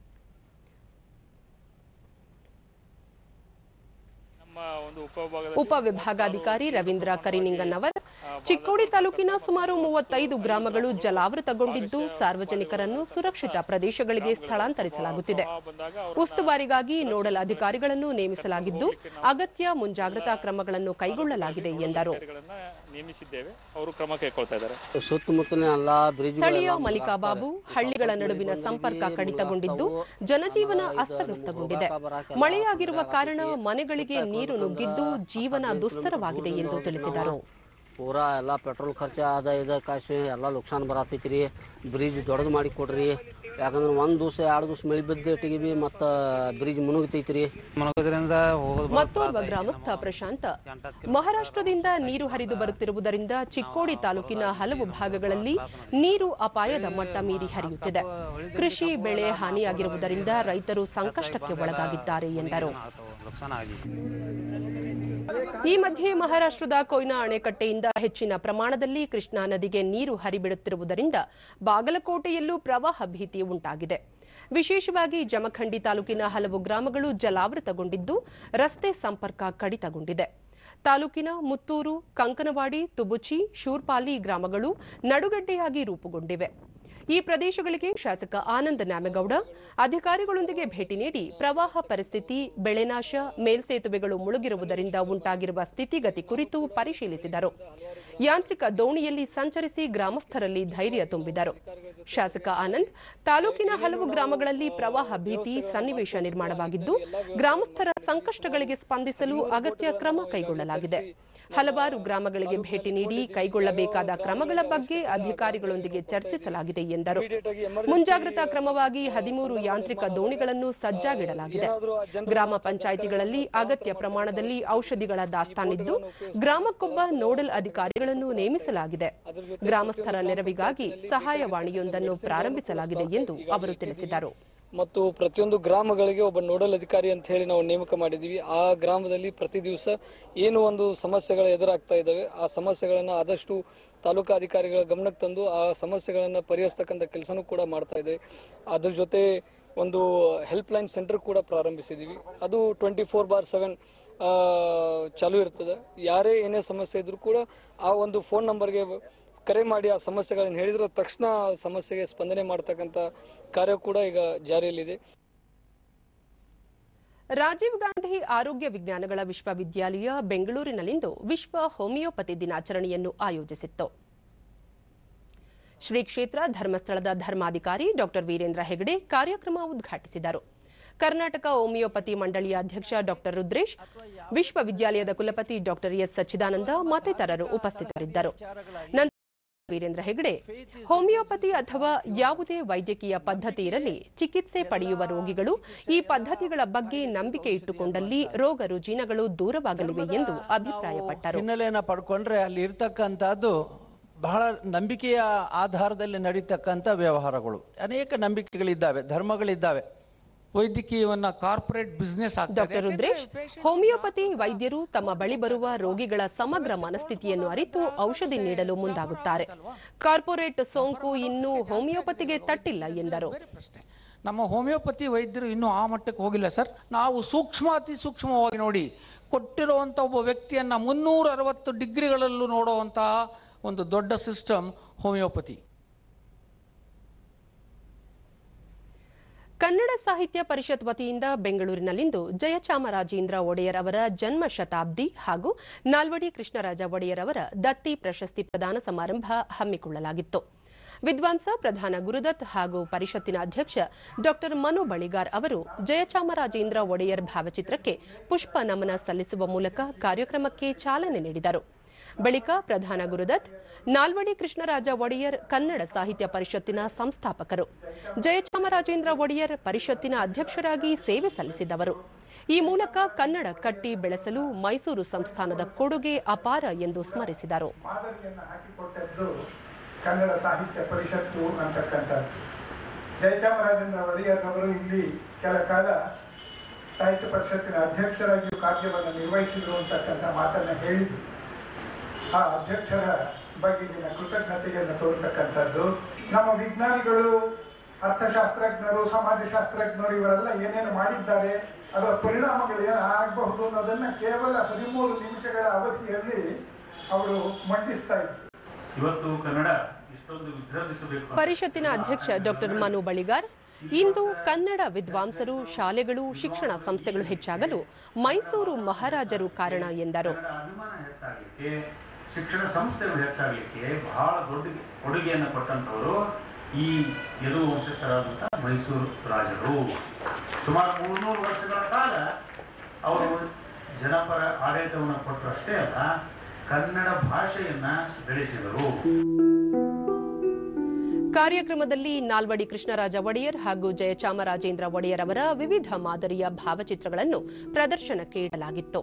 Speaker 1: ಉಪವಿಭಾಗಾಧಿಕಾರಿ ರವೀಂದ್ರ ಕರಿನಿಂಗನ್ ಅವರು ಚಿಕ್ಕೋಡಿ ತಾಲೂಕಿನ ಸುಮಾರು ಮೂವತ್ತೈದು ಗ್ರಾಮಗಳು ಜಲಾವೃತಗೊಂಡಿದ್ದು ಸಾರ್ವಜನಿಕರನ್ನು ಸುರಕ್ಷಿತ ಪ್ರದೇಶಗಳಿಗೆ ಸ್ಥಳಾಂತರಿಸಲಾಗುತ್ತಿದೆ ಉಸ್ತುವಾರಿಗಾಗಿ ನೋಡಲ್ ಅಧಿಕಾರಿಗಳನ್ನು ನೇಮಿಸಲಾಗಿದ್ದು ಅಗತ್ಯ ಮುಂಜಾಗ್ರತಾ ಕ್ರಮಗಳನ್ನು ಕೈಗೊಳ್ಳಲಾಗಿದೆ ಎಂದರು
Speaker 7: ನೇಮಿಸಿದ್ದೇವೆ ಅವರು ಕ್ರಮ ಕೈಗೊಳ್ತಾ ಇದ್ದಾರೆ
Speaker 8: ಸುತ್ತಮುತ್ತಲಿನ ಎಲ್ಲ ಬ್ರಿಡ್ಜ್
Speaker 1: ಸ್ಥಳೀಯ ಮಲ್ಲಿಕಾಬಾಬು ಹಳ್ಳಿಗಳ ನಡುವಿನ ಸಂಪರ್ಕ ಕಡಿತಗೊಂಡಿದ್ದು ಜನಜೀವನ ಅಸ್ತವ್ಯಸ್ತಗೊಂಡಿದೆ ಮಳೆಯಾಗಿರುವ ಕಾರಣ ಮನೆಗಳಿಗೆ ನೀರು ನುಗ್ಗಿದ್ದು ಜೀವನ ದುಸ್ತರವಾಗಿದೆ ಎಂದು ತಿಳಿಸಿದರು
Speaker 8: ಪೂರಾ ಎಲ್ಲ ಪೆಟ್ರೋಲ್ ಖರ್ಚು ಅದ ಇದ ಕಾಸು ಎಲ್ಲ ಲುಕ್ಸಾನ್ ಬರತೈತ್ರಿ ಬ್ರಿಡ್ಜ್ ದೊಡ್ಡದು ಮಾಡಿ ಕೊಡ್ರಿ ಯಾಕಂದ್ರೆ ಒಂದ್ ದಿವಸ ಎರಡು ದಿವಸ ಮಳೆ ಬಿದ್ದಿಟ್ಟಿಗೆ ಬಿ ಮತ್ತ ಬ್ರಿಡ್ಜ್ ಮುನುಗ್ತೈತ್ರಿ
Speaker 9: ಮುಳುಗೋದ್ರಿಂದ ಹೋಗೋದು
Speaker 1: ಮತ್ತೋರ್ವ ಗ್ರಾಮಸ್ಥ ಪ್ರಶಾಂತ ಮಹಾರಾಷ್ಟ್ರದಿಂದ ನೀರು ಹರಿದು ಬರುತ್ತಿರುವುದರಿಂದ ಚಿಕ್ಕೋಡಿ ತಾಲೂಕಿನ ಹಲವು ಭಾಗಗಳಲ್ಲಿ ನೀರು ಅಪಾಯದ ಮಟ್ಟ ಮೀರಿ ಹರಿಯುತ್ತಿದೆ ಕೃಷಿ ಬೆಳೆ ಹಾನಿಯಾಗಿರುವುದರಿಂದ ರೈತರು ಸಂಕಷ್ಟಕ್ಕೆ ಒಳಗಾಗಿದ್ದಾರೆ ಎಂದರು
Speaker 9: ನುಕ್ಸಾನ ಆಗಿ
Speaker 1: ಈ ಮಧ್ಯೆ ಮಹಾರಾಷ್ಟ್ರದ ಕೊಯ್ನಾ ಅಣೆಕಟ್ಟೆಯಿಂದ ಹೆಚ್ಚಿನ ಪ್ರಮಾಣದಲ್ಲಿ ಕೃಷ್ಣಾ ನದಿಗೆ ನೀರು ಹರಿಬಿಡುತ್ತಿರುವುದರಿಂದ ಬಾಗಲಕೋಟೆಯಲ್ಲೂ ಪ್ರವಾಹ ಭೀತಿ ಉಂಟಾಗಿದೆ ವಿಶೇಷವಾಗಿ ಜಮಖಂಡಿ ತಾಲೂಕಿನ ಹಲವು ಗ್ರಾಮಗಳು ಜಲಾವೃತಗೊಂಡಿದ್ದು ರಸ್ತೆ ಸಂಪರ್ಕ ಕಡಿತಗೊಂಡಿದೆ ತಾಲೂಕಿನ ಮುತ್ತೂರು ಕಂಕನವಾಡಿ ತುಬುಚಿ ಶೂರ್ಪಾಲಿ ಗ್ರಾಮಗಳು ನಡುಗಡ್ಡೆಯಾಗಿ ರೂಪುಗೊಂಡಿವೆ ಈ ಪ್ರದೇಶಗಳಿಗೆ ಶಾಸಕ ಆನಂದ ನ್ಯಾಮಗೌಡ ಅಧಿಕಾರಿಗಳೊಂದಿಗೆ ಭೇಟಿ ನೀಡಿ ಪ್ರವಾಹ ಪರಿಸ್ಥಿತಿ ಬೆಳೆನಾಶ ಮೇಲ್ಸೇತುವೆಗಳು ಮುಳುಗಿರುವುದರಿಂದ ಉಂಟಾಗಿರುವ ಸ್ಥಿತಿಗತಿ ಕುರಿತು ಪರಿಶೀಲಿಸಿದರು ಯಾಂತ್ರಿಕ ದೋಣಿಯಲ್ಲಿ ಸಂಚರಿಸಿ ಗ್ರಾಮಸ್ಥರಲ್ಲಿ ಧೈರ್ಯ ತುಂಬಿದರು ಶಾಸಕ ಆನಂದ್ ತಾಲೂಕಿನ ಹಲವು ಗ್ರಾಮಗಳಲ್ಲಿ ಪ್ರವಾಹ ಭೀತಿ ಸನ್ನಿವೇಶ ನಿರ್ಮಾಣವಾಗಿದ್ದು ಗ್ರಾಮಸ್ಥರ ಸಂಕಷ್ಟಗಳಿಗೆ ಸ್ಪಂದಿಸಲು ಅಗತ್ಯ ಕ್ರಮ ಕೈಗೊಳ್ಳಲಾಗಿದೆ ಹಲವಾರು ಗ್ರಾಮಗಳಿಗೆ ಭೇಟಿ ನೀಡಿ ಕೈಗೊಳ್ಳಬೇಕಾದ ಕ್ರಮಗಳ ಬಗ್ಗೆ ಅಧಿಕಾರಿಗಳೊಂದಿಗೆ ಚರ್ಚಿಸಲಾಗಿದೆ ಎಂದರು ಮುಂಜಾಗ್ರತಾ ಕ್ರಮವಾಗಿ ಹದಿಮೂರು ಯಾಂತ್ರಿಕ ದೋಣಿಗಳನ್ನು ಸಜ್ಜಾಗಿಡಲಾಗಿದೆ ಗ್ರಾಮ ಪಂಚಾಯಿತಿಗಳಲ್ಲಿ ಅಗತ್ಯ ಪ್ರಮಾಣದಲ್ಲಿ ಔಷಧಿಗಳ ದಾಸ್ತಾನಿದ್ದು ಗ್ರಾಮಕ್ಕೊಬ್ಬ ನೋಡಲ್ ಅಧಿಕಾರಿಗಳನ್ನು ನೇಮಿಸಲಾಗಿದೆ ಗ್ರಾಮಸ್ಥರ ನೆರವಿಗಾಗಿ ಸಹಾಯವಾಣಿಯೊಂದನ್ನು ಪ್ರಾರಂಭಿಸಲಾಗಿದೆ ಎಂದು ಅವರು ತಿಳಿಸಿದರು
Speaker 10: ಮತ್ತು ಪ್ರತಿಯೊಂದು ಗ್ರಾಮಗಳಿಗೆ ಒಬ್ಬ ನೋಡಲ್ ಅಧಿಕಾರಿ ಅಂತ ಹೇಳಿ ನಾವು ನೇಮಕ ಮಾಡಿದೀವಿ ಆ ಗ್ರಾಮದಲ್ಲಿ ಪ್ರತಿ ದಿವಸ ಏನು ಒಂದು ಸಮಸ್ಯೆಗಳು ಎದುರಾಗ್ತಾ ಇದ್ದಾವೆ ಆ ಸಮಸ್ಯೆಗಳನ್ನ ಆದಷ್ಟು ತಾಲೂಕಾ ಅಧಿಕಾರಿಗಳ ಗಮನಕ್ಕೆ ತಂದು ಆ ಸಮಸ್ಯೆಗಳನ್ನ ಪರಿಹರಿಸ್ತಕ್ಕಂಥ ಕೆಲಸನೂ ಕೂಡ ಮಾಡ್ತಾ ಇದೆ ಅದ್ರ ಜೊತೆ ಒಂದು ಹೆಲ್ಪ್ ಲೈನ್ ಸೆಂಟರ್ ಕೂಡ ಪ್ರಾರಂಭಿಸಿದೀವಿ ಅದು ಟ್ವೆಂಟಿ ಫೋರ್ ಬಾರ್ ಸೆವೆನ್ ಚಾಲು ಇರ್ತದೆ ಯಾರೇ ಏನೇ ಸಮಸ್ಯೆ ಇದ್ರೂ ಕೂಡ ಆ ಒಂದು ಫೋನ್ ನಂಬರ್ಗೆ ಕರೆ ಮಾಡಿ ಆ ಸಮಸ್ಯೆಗಳನ್ನು ಹೇಳಿದ್ರೆ ತಕ್ಷಣ ಆ ಸಮಸ್ಯೆಗೆ ಸ್ಪಂದನೆ ಮಾಡ್ತಕ್ಕಂಥ ಕಾರ್ಯ ಕೂಡ ಈಗ ಜಾರಿಯಲ್ಲಿದೆ
Speaker 1: ರಾಜೀವ್ ಗಾಂಧಿ ಆರೋಗ್ಯ ವಿಜ್ಞಾನಗಳ ವಿಶ್ವವಿದ್ಯಾಲಯ ಬೆಂಗಳೂರಿನಲ್ಲಿಂದು ವಿಶ್ವ ಹೋಮಿಯೋಪತಿ ದಿನಾಚರಣೆಯನ್ನು ಆಯೋಜಿಸಿತ್ತು ಶ್ರೀ ಕ್ಷೇತ್ರ ಧರ್ಮಸ್ಥಳದ ಧರ್ಮಾಧಿಕಾರಿ ಡಾಕ್ಟರ್ ವೀರೇಂದ್ರ ಹೆಗಡೆ ಕಾರ್ಯಕ್ರಮ ಉದ್ಘಾಟಿಸಿದರು ಕರ್ನಾಟಕ ಹೋಮಿಯೋಪತಿ ಮಂಡಳಿಯ ಅಧ್ಯಕ್ಷ ಡಾಕ್ಟರ್ ರುದ್ರೇಶ್ ವಿಶ್ವವಿದ್ಯಾಲಯದ ಕುಲಪತಿ ಡಾಕ್ಟರ್ ಎಸ್ ಸಚ್ಚಿದಾನಂದ ಮತ್ತಿತರರು ಉಪಸ್ಥಿತರಿದ್ದರು ನಂತರ ವೀರೇಂದ್ರ ಹೆಗಡೆ ಹೋಮಿಯೋಪತಿ ಅಥವಾ ಯಾವುದೇ ವೈದ್ಯಕೀಯ ಪದ್ಧತಿ ಇರಲಿ ಚಿಕಿತ್ಸೆ ಪಡೆಯುವ ರೋಗಿಗಳು ಈ ಪದ್ಧತಿಗಳ ಬಗ್ಗೆ ನಂಬಿಕೆ ಇಟ್ಟುಕೊಂಡಲ್ಲಿ ರೋಗ ರುಜಿನಗಳು ದೂರವಾಗಲಿವೆ ಎಂದು ಅಭಿಪ್ರಾಯಪಟ್ಟರು
Speaker 11: ಹಿನ್ನೆಲೆಯನ್ನ ಪಡ್ಕೊಂಡ್ರೆ ಅಲ್ಲಿ ಇರ್ತಕ್ಕಂಥದ್ದು ಬಹಳ ನಂಬಿಕೆಯ ಆಧಾರದಲ್ಲಿ ನಡೀತಕ್ಕಂಥ ವ್ಯವಹಾರಗಳು ಅನೇಕ ನಂಬಿಕೆಗಳಿದ್ದಾವೆ ಧರ್ಮಗಳಿದ್ದಾವೆ
Speaker 12: ವೈದ್ಯಕೀಯವನ್ನ corporate business
Speaker 1: doctor Rudresh homeopathy ವೈದ್ಯರು ತಮ್ಮ ಬಳಿ ಬರುವ ರೋಗಿಗಳ ಸಮಗ್ರ ಮನಸ್ಥಿತಿಯನ್ನು ಅರಿತು ಔಷಧಿ ನೀಡಲು ಮುಂದಾಗುತ್ತಾರೆ ಕಾರ್ಪೊರೇಟ್ ಸೋಂಕು ಇನ್ನೂ ಹೋಮಿಯೋಪತಿಗೆ ತಟ್ಟಿಲ್ಲ ಎಂದರು
Speaker 12: ನಮ್ಮ ಹೋಮಿಯೋಪತಿ ವೈದ್ಯರು ಇನ್ನೂ ಆ ಮಟ್ಟಕ್ಕೆ ಹೋಗಿಲ್ಲ ಸರ್ ನಾವು ಸೂಕ್ಷ್ಮ ಅತಿ ಸೂಕ್ಷ್ಮವಾಗಿ ನೋಡಿ ಕೊಟ್ಟಿರುವಂಥ ಒಬ್ಬ ವ್ಯಕ್ತಿಯನ್ನ ಮುನ್ನೂರ ಅರವತ್ತು ಡಿಗ್ರಿಗಳಲ್ಲೂ ನೋಡುವಂತಹ ಒಂದು ದೊಡ್ಡ ಸಿಸ್ಟಮ್ ಹೋಮಿಯೋಪತಿ
Speaker 1: ಕನ್ನಡ ಸಾಹಿತ್ಯ ಪರಿಷತ್ ವತಿಯಿಂದ ಬೆಂಗಳೂರಿನಲ್ಲಿಂದು ಜಯಚಾಮರಾಜೇಂದ್ರ ಒಡೆಯರ್ ಅವರ ಜನ್ಮ ಶತಾಬ್ದಿ ಹಾಗೂ ನಾಲ್ವಡಿ ಕೃಷ್ಣರಾಜ ಒಡೆಯರ್ ಅವರ ದತ್ತಿ ಪ್ರಶಸ್ತಿ ಪ್ರದಾನ ಸಮಾರಂಭ ಹಮ್ಮಿಕೊಳ್ಳಲಾಗಿತ್ತು ವಿದ್ವಾಂಸ ಪ್ರಧಾನ ಗುರುದತ್ ಹಾಗೂ ಪರಿಷತ್ತಿನ ಅಧ್ಯಕ್ಷ ಡಾಕ್ಟರ್ ಮನು ಬಳಿಗಾರ್ ಅವರು ಜಯಚಾಮರಾಜೇಂದ್ರ ಒಡೆಯರ್ ಭಾವಚಿತ್ರಕ್ಕೆ ಪುಷ್ಪ ನಮನ ಸಲ್ಲಿಸುವ ಮೂಲಕ ಕಾರ್ಯಕ್ರಮಕ್ಕೆ ಚಾಲನೆ ನೀಡಿದರು ಬಳಿಕ ಪ್ರಧಾನ ಗುರುದತ್ ನಾಲ್ವಡಿ ಕೃಷ್ಣರಾಜ ಒಡೆಯರ್ ಕನ್ನಡ ಸಾಹಿತ್ಯ ಪರಿಷತ್ತಿನ ಸಂಸ್ಥಾಪಕರು ಜಯಚಾಮರಾಜೇಂದ್ರ ಒಡೆಯರ್ ಪರಿಷತ್ತಿನ ಅಧ್ಯಕ್ಷರಾಗಿ ಸೇವೆ ಸಲ್ಲಿಸಿದವರು ಈ ಮೂಲಕ ಕನ್ನಡ ಕಟ್ಟಿ ಬೆಳೆಸಲು ಮೈಸೂರು ಸಂಸ್ಥಾನದ ಕೊಡುಗೆ ಅಪಾರ ಎಂದು ಸ್ಮರಿಸಿದರು
Speaker 13: ಮಾದರಿಯನ್ನು ಹಾಕಿಕೊಟ್ಟದ್ದು ಕನ್ನಡ ಸಾಹಿತ್ಯ ಪರಿಷತ್ತು ಅಂತಕ್ಕಂಥದ್ದು ಜಯಚಾಮರಾಜೇಂದ್ರ ಒಡೆಯರ್ರವರು ಇಲ್ಲಿ ಕೆಲ ಕಾಲ ಸಾಹಿತ್ಯ ಪರಿಷತ್ತಿನ ಅಧ್ಯಕ್ಷರಾಗಿಯೂ ಕಾರ್ಯವನ್ನು ನಿರ್ವಹಿಸಿದರು ಅಂತಕ್ಕಂಥ ಮಾತನ್ನ ಹೇಳಿದ್ರು ಆ ಅಧ್ಯಕ್ಷರ ಬಗೆಗಿನ ಕೃತಜ್ಞತೆಯನ್ನು ತೋರ್ತಕ್ಕಂಥದ್ದು ನಮ್ಮ ವಿಜ್ಞಾನಿಗಳು ಅರ್ಥಶಾಸ್ತ್ರಜ್ಞರು ಸಮಾಜಶಾಸ್ತ್ರಜ್ಞರು ಇವರೆಲ್ಲ ಏನೇನು ಮಾಡಿದ್ದಾರೆ ಅದರ ಪರಿಣಾಮಗಳು ಏನು ಆಗಬಹುದು ಅನ್ನೋದನ್ನ ಕೇವಲ ಹದಿಮೂರು ನಿಮಿಷಗಳ ಅವಧಿಯಲ್ಲಿ ಅವರು ಮಂಡಿಸ್ತಾ ಇದ್ರು
Speaker 14: ಇವತ್ತು ಕನ್ನಡ ಇಷ್ಟೊಂದು ವಿಜೃಂಭಿಸಬೇಕು
Speaker 1: ಪರಿಷತ್ತಿನ ಅಧ್ಯಕ್ಷ ಡಾಕ್ಟರ್ ಮನು ಬಳಿಗಾರ್ ಇಂದು ಕನ್ನಡ ವಿದ್ವಾಂಸರು ಶಾಲೆಗಳು ಶಿಕ್ಷಣ ಸಂಸ್ಥೆಗಳು ಹೆಚ್ಚಾಗಲು ಮೈಸೂರು ಮಹಾರಾಜರು ಕಾರಣ ಎಂದರು
Speaker 14: ಅಭಿಮಾನ ಹೆಚ್ಚಾಗಲಿಕ್ಕೆ ಶಿಕ್ಷಣ ಸಂಸ್ಥೆಗಳು ಹೆಚ್ಚಾಗಲಿಕ್ಕೆ ಬಹಳ ದೊಡ್ಡ ಕೊಡುಗೆಯನ್ನು ಕೊಟ್ಟಂತವರು ಈ ಯದು ವಂಶಸ್ಥರಾದಂತಹ ಮೈಸೂರು ರಾಜರು ಸುಮಾರು ಮೂರ್ನೂರು ವರ್ಷಗಳ ಕಾಲ ಅವರು ಜನಪರ ಆಡಳಿತವನ್ನು ಕೊಟ್ಟರು ಅಷ್ಟೇ ಅಲ್ಲ ಕನ್ನಡ ಭಾಷೆಯನ್ನ ಬೆಳೆಸಿದರು
Speaker 1: ಕಾರ್ಯಕ್ರಮದಲ್ಲಿ ನಾಲ್ವಡಿ ಕೃಷ್ಣರಾಜ ಒಡೆಯರ್ ಹಾಗೂ ಜಯಚಾಮರಾಜೇಂದ್ರ ಒಡೆಯರ್ ಅವರ ವಿವಿಧ ಮಾದರಿಯ ಭಾವಚಿತ್ರಗಳನ್ನು ಪ್ರದರ್ಶನಕ್ಕೆ ಇಡಲಾಗಿತ್ತು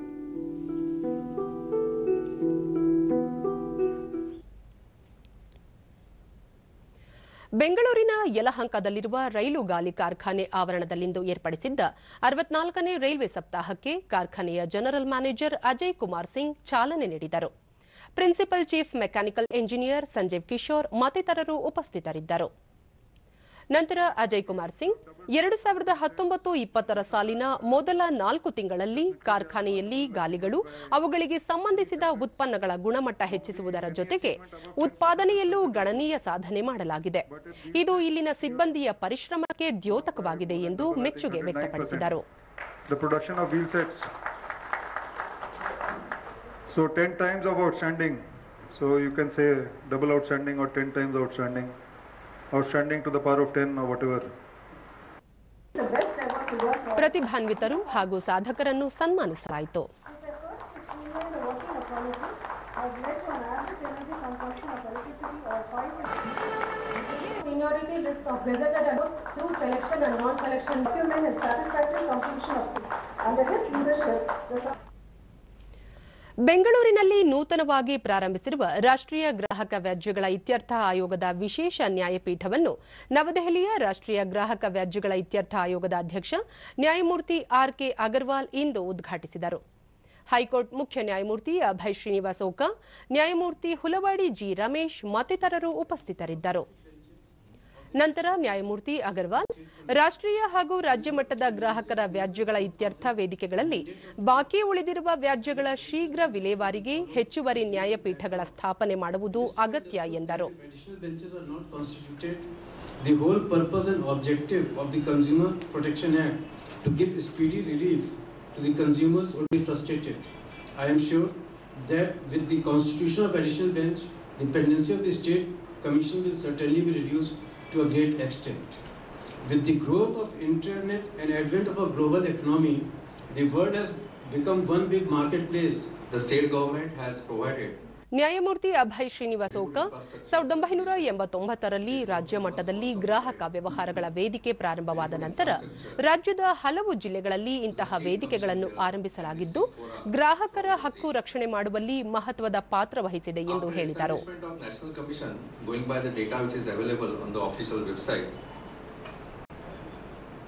Speaker 1: ಬೆಂಗಳೂರಿನ ಯಲಹಂಕದಲ್ಲಿರುವ ರೈಲು ಗಾಲಿ ಕಾರ್ಖಾನೆ ಆವರಣದಲ್ಲಿಂದು ಏರ್ಪಡಿಸಿದ್ದ ಅರವತ್ನಾಲ್ಕನೇ ರೈಲ್ವೆ ಸಪ್ತಾಹಕ್ಕೆ ಕಾರ್ಖಾನೆಯ ಜನರಲ್ ಮ್ಯಾನೇಜರ್ ಅಜಯ್ ಕುಮಾರ್ ಸಿಂಗ್ ಚಾಲನೆ ನೀಡಿದರು principal chief mechanical engineer Sanjeev Kishore ಮತ್ತಿತರರು ಉಪಸ್ಥಿತರಿದ್ದರು ನಂತರ ಅಜಯ್ ಕುಮಾರ್ ಸಿಂಗ್ ಎರಡು ಸಾವಿರದ ಹತ್ತೊಂಬತ್ತು ಇಪ್ಪತ್ತರ ಸಾಲಿನ ಮೊದಲ ನಾಲ್ಕು ತಿಂಗಳಲ್ಲಿ ಕಾರ್ಖಾನೆಯಲ್ಲಿ ಗಾಲಿಗಳು ಅವುಗಳಿಗೆ ಸಂಬಂಧಿಸಿದ ಉತ್ಪನ್ನಗಳ ಗುಣಮಟ್ಟ ಹೆಚ್ಚಿಸುವುದರ ಜೊತೆಗೆ ಉತ್ಪಾದನೆಯಲ್ಲೂ ಗಣನೀಯ ಸಾಧನೆ ಮಾಡಲಾಗಿದೆ ಇದು ಇಲ್ಲಿನ ಸಿಬ್ಬಂದಿಯ ಪರಿಶ್ರಮಕ್ಕೆ ದ್ಯೋತಕವಾಗಿದೆ ಎಂದು ಮೆಚ್ಚುಗೆ ವ್ಯಕ್ತಪಡಿಸಿದರು
Speaker 15: the production of wheel sets. So 10 times of outstanding. So you can say double outstanding or 10 times outstanding. Outstanding to the power of 10 or whatever.
Speaker 1: ಪ್ರತಿಭಾನ್ವಿತರು ಹಾಗೂ ಸಾಧಕರನ್ನು ಸನ್ಮಾನಿಸಲಾಯಿತು
Speaker 16: Seniority list of gazetted above through selection and non-selection document and satisfactory completion of it. Under his leadership, the
Speaker 1: ಬೆಂಗಳೂರಿನಲ್ಲಿ ನೂತನವಾಗಿ ಪ್ರಾರಂಭಿಸಿರುವ ರಾಷ್ಟ್ರೀಯ ಗ್ರಾಹಕ ವ್ಯಾಜ್ಯಗಳ ಇತ್ಯರ್ಥ ಆಯೋಗದ ವಿಶೇಷ ನ್ಯಾಯಪೀಠವನ್ನು ನವದೆಹಲಿಯ ರಾಷ್ಟ್ರೀಯ ಗ್ರಾಹಕ ವ್ಯಾಜ್ಯಗಳ ಇತ್ಯರ್ಥ ಆಯೋಗದ ಅಧ್ಯಕ್ಷ ನ್ಯಾಯಮೂರ್ತಿ ಆರ್ ಕೆ ಅಗರ್ವಾಲ್ ಇಂದು ಉದ್ಘಾಟಿಸಿದರು ಹೈಕೋರ್ಟ್ ಮುಖ್ಯ ನ್ಯಾಯಮೂರ್ತಿ ಅಭಯ್ ಶ್ರೀನಿವಾಸ್ ಓಕಾ ನ್ಯಾಯಮೂರ್ತಿ ಹುಲವಾಡಿ ಜಿ ರಮೇಶ್ ಮತ್ತಿತರರು ಉಪಸ್ಥಿತರಿದ್ದರು ನಂತರ ನ್ಯಾಯಮೂರ್ತಿ ಅಗರ್ವಾಲ್ ರಾಷ್ಟ್ರೀಯ ಹಾಗೂ ರಾಜ್ಯ ಮಟ್ಟದ ಗ್ರಾಹಕರ ವ್ಯಾಜ್ಯಗಳ ಇತ್ಯರ್ಥ ವೇದಿಕೆಗಳಲ್ಲಿ ಬಾಕಿ ಉಳಿದಿರುವ ವ್ಯಾಜ್ಯಗಳ ಶೀಘ್ರ ವಿಲೇವಾರಿಗೆ ಹೆಚ್ಚುವರಿ ನ್ಯಾಯಪೀಠಗಳ ಸ್ಥಾಪನೆ ಮಾಡುವುದು ಅಗತ್ಯ ಎಂದರು
Speaker 17: Additional benches are not constituted. The whole purpose and objective of the Consumer Protection Act to give speedy relief to the consumers will be frustrated. I am sure that with the constitution of additional bench, the pendency of the state commission will certainly be reduced to a great extent. With the growth of internet and advent of a global economy, the world has become one big marketplace.
Speaker 18: The state government has provided
Speaker 1: ನ್ಯಾಯಮೂರ್ತಿ ಅಭಯ್ ಶ್ರೀನಿವಾಸ್ ಓಕಾ ಸಾವಿರದ ಒಂಬೈನೂರ ಎಂಬತ್ತೊಂಬತ್ತರಲ್ಲಿ ರಾಜ್ಯ ಮಟ್ಟದಲ್ಲಿ ಗ್ರಾಹಕ ವ್ಯವಹಾರಗಳ ವೇದಿಕೆ ಪ್ರಾರಂಭವಾದ ನಂತರ ರಾಜ್ಯದ ಹಲವು ಜಿಲ್ಲೆಗಳಲ್ಲಿ ಇಂತಹ ವೇದಿಕೆಗಳನ್ನು ಆರಂಭಿಸಲಾಗಿದ್ದು ಗ್ರಾಹಕರ ಹಕ್ಕು ರಕ್ಷಣೆ ಮಾಡುವಲ್ಲಿ ಮಹತ್ವದ ಪಾತ್ರ ವಹಿಸಿದೆ ಎಂದು ಹೇಳಿದರು
Speaker 18: establishment of National Commission, going by the data which is available on the official website,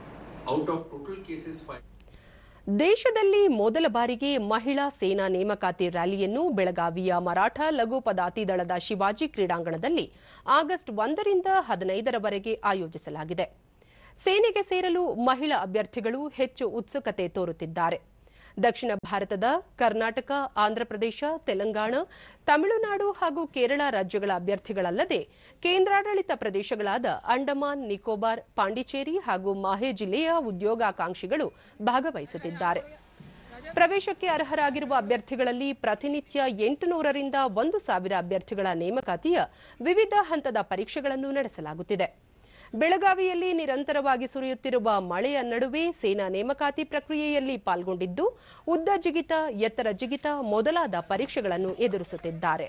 Speaker 18: out of total cases filed.
Speaker 1: ದೇಶದಲ್ಲಿ ಮೊದಲ ಬಾರಿಗೆ ಮಹಿಳಾ ಸೇನಾ ನೇಮಕಾತಿ ರ್ಯಾಲಿಯನ್ನು ಬೆಳಗಾವಿಯ ಮರಾಠ ಲಘು ಪದಾತಿ ದಳದ ಶಿವಾಜಿ ಕ್ರೀಡಾಂಗಣದಲ್ಲಿ ಆಗಸ್ಟ್ ಒಂದರಿಂದ ಹದಿನೈದರವರೆಗೆ ಆಯೋಜಿಸಲಾಗಿದೆ ಸೇನೆಗೆ ಸೇರಲು ಮಹಿಳಾ ಅಭ್ಯರ್ಥಿಗಳು ಹೆಚ್ಚು ಉತ್ಸುಕತೆ ತೋರುತ್ತಿದ್ದಾರೆ ದಕ್ಷಿಣ ಭಾರತದ ಕರ್ನಾಟಕ ಆಂಧ್ರಪ್ರದೇಶ ತೆಲಂಗಾಣ ತಮಿಳುನಾಡು ಹಾಗೂ ಕೇರಳ ರಾಜ್ಯಗಳ ಅಭ್ಯರ್ಥಿಗಳಲ್ಲದೆ ಕೇಂದ್ರಾಡಳಿತ ಪ್ರದೇಶಗಳಾದ ಅಂಡಮಾನ್ ನಿಕೋಬಾರ್ ಪಾಂಡಿಚೇರಿ ಹಾಗೂ ಮಾಹೆ ಜಿಲ್ಲೆಯ ಉದ್ಯೋಗಾಕಾಂಕ್ಷಿಗಳು ಭಾಗವಹಿಸುತ್ತಿದ್ದಾರೆ ಪ್ರವೇಶಕ್ಕೆ ಅರ್ಹರಾಗಿರುವ ಅಭ್ಯರ್ಥಿಗಳಲ್ಲಿ ಪ್ರತಿನಿತ್ಯ ಎಂಟುನೂರರಿಂದ ಒಂದು ಸಾವಿರ ಅಭ್ಯರ್ಥಿಗಳ ನೇಮಕಾತಿಯ ವಿವಿಧ ಹಂತದ ಪರೀಕ್ಷೆಗಳನ್ನು ನಡೆಸಲಾಗುತ್ತಿದೆ ಬೆಳಗಾವಿಯಲ್ಲಿ ನಿರಂತರವಾಗಿ ಸುರಿಯುತ್ತಿರುವ ಮಳೆಯ ನಡುವೆ ಸೇನಾ ನೇಮಕಾತಿ ಪ್ರಕ್ರಿಯೆಯಲ್ಲಿ ಪಾಲ್ಗೊಂಡಿದ್ದು ಉದ್ದ ಜಿಗಿತ ಎತ್ತರ ಜಿಗಿತ ಮೊದಲಾದ ಪರೀಕ್ಷೆಗಳನ್ನು ಎದುರಿಸುತ್ತಿದ್ದಾರೆ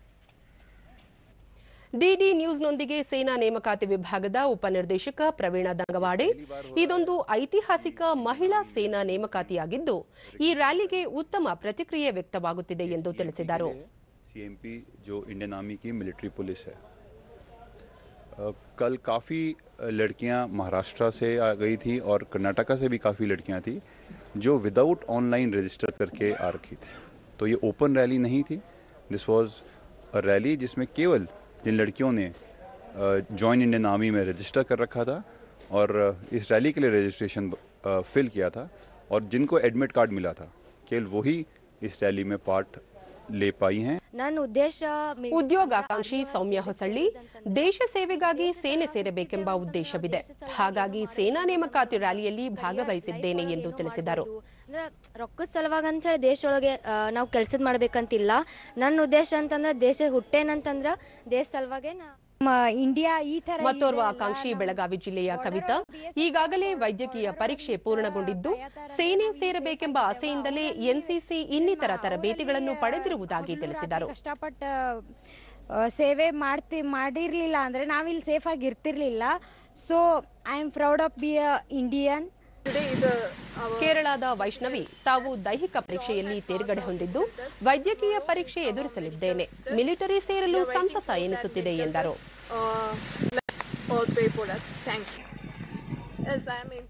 Speaker 1: ಡಿಡಿ ನ್ಯೂಸ್ನೊಂದಿಗೆ ಸೇನಾ ನೇಮಕಾತಿ ವಿಭಾಗದ ಉಪನಿರ್ದೇಶಕ ಪ್ರವೀಣ ದಂಗವಾಡೆ ಇದೊಂದು ಐತಿಹಾಸಿಕ ಮಹಿಳಾ ಸೇನಾ ನೇಮಕಾತಿಯಾಗಿದ್ದು ಈ ರ್ಯಾಲಿಗೆ ಉತ್ತಮ ಪ್ರತಿಕ್ರಿಯೆ ವ್ಯಕ್ತವಾಗುತ್ತಿದೆ ಎಂದು ತಿಳಿಸಿದರು
Speaker 19: सीएमपी जो इंडियन आर्मी की मिलिट्री पुलिस है अ, कल काफ़ी लड़कियां महाराष्ट्र से आ गई थी और कर्नाटका से भी काफ़ी लड़कियां थी जो विदाउट ऑनलाइन रजिस्टर करके आ रखी थी तो ये ओपन रैली नहीं थी दिस वाज अ रैली जिसमें केवल जिन लड़कियों ने जॉइन इंडियन आर्मी में रजिस्टर कर रखा था और अ, इस रैली के लिए रजिस्ट्रेशन फिल किया था और जिनको एडमिट कार्ड मिला था केवल वही इस रैली में पार्ट ले पाई हैं
Speaker 20: ನನ್ನ ಉದ್ದೇಶ
Speaker 1: ಉದ್ಯೋಗಾಕಾಂಕ್ಷಿ ಸೌಮ್ಯ ಹೊಸಳ್ಳಿ ದೇಶ ಸೇವೆಗಾಗಿ ಸೇನೆ ಸೇರಬೇಕೆಂಬ ಉದ್ದೇಶವಿದೆ ಹಾಗಾಗಿ ಸೇನಾ ನೇಮಕಾತಿ ರ್ಯಾಲಿಯಲ್ಲಿ ಭಾಗವಹಿಸಿದ್ದೇನೆ ಎಂದು ತಿಳಿಸಿದರು
Speaker 20: ಅಂದ್ರೆ ರೊಕ್ಕದ ಸಲುವಾಗಿ ಅಂತ ಹೇಳಿ ದೇಶದೊಳಗೆ ನಾವು ಕೆಲ್ಸದ ಮಾಡ್ಬೇಕಂತಿಲ್ಲ ನನ್ನ ಉದ್ದೇಶ ಅಂತಂದ್ರೆ ದೇಶ ಹುಟ್ಟೇನಂತಂದ್ರ ದೇಶ ಸಲುವಾಗೆ ನಾ
Speaker 21: ಇಂಡಿಯಾ ಈ ತರ
Speaker 1: ಮತ್ತೋರ್ವ ಆಕಾಂಕ್ಷಿ ಬೆಳಗಾವಿ ಜಿಲ್ಲೆಯ ಕವಿತಾ ಈಗಾಗಲೇ ವೈದ್ಯಕೀಯ ಪರೀಕ್ಷೆ ಪೂರ್ಣಗೊಂಡಿದ್ದು ಸೇನೆ ಸೇರಬೇಕೆಂಬ ಆಸೆಯಿಂದಲೇ ಎನ್ಸಿಸಿ ಇನ್ನಿತರ ತರಬೇತಿಗಳನ್ನು ಪಡೆದಿರುವುದಾಗಿ ತಿಳಿಸಿದರು
Speaker 21: ಕಷ್ಟಪಟ್ಟು ಆ, ಸೇವೆ ಮಾಡ್ತಿ ಮಾಡಿರ್ಲಿಲ್ಲ ಅಂದ್ರೆ ನಾವಿಲ್ಲಿ ಸೇಫ್ ಆಗಿ ಇರ್ತಿರ್ಲಿಲ್ಲ so I am proud of be a Indian
Speaker 1: ಕೇರಳದ ವೈಷ್ಣವಿ ತಾವು ದೈಹಿಕ ಪರೀಕ್ಷೆಯಲ್ಲಿ ತೇರ್ಗಡೆ ಹೊಂದಿದ್ದು ವೈದ್ಯಕೀಯ ಪರೀಕ್ಷೆ ಎದುರಿಸಲಿದ್ದೇನೆ ಮಿಲಿಟರಿ ಸೇರಲು ಸಂತಸ ಎನಿಸುತ್ತಿದೆ ಎಂದರು
Speaker 22: all pay products. Thank you. Yes, I mean.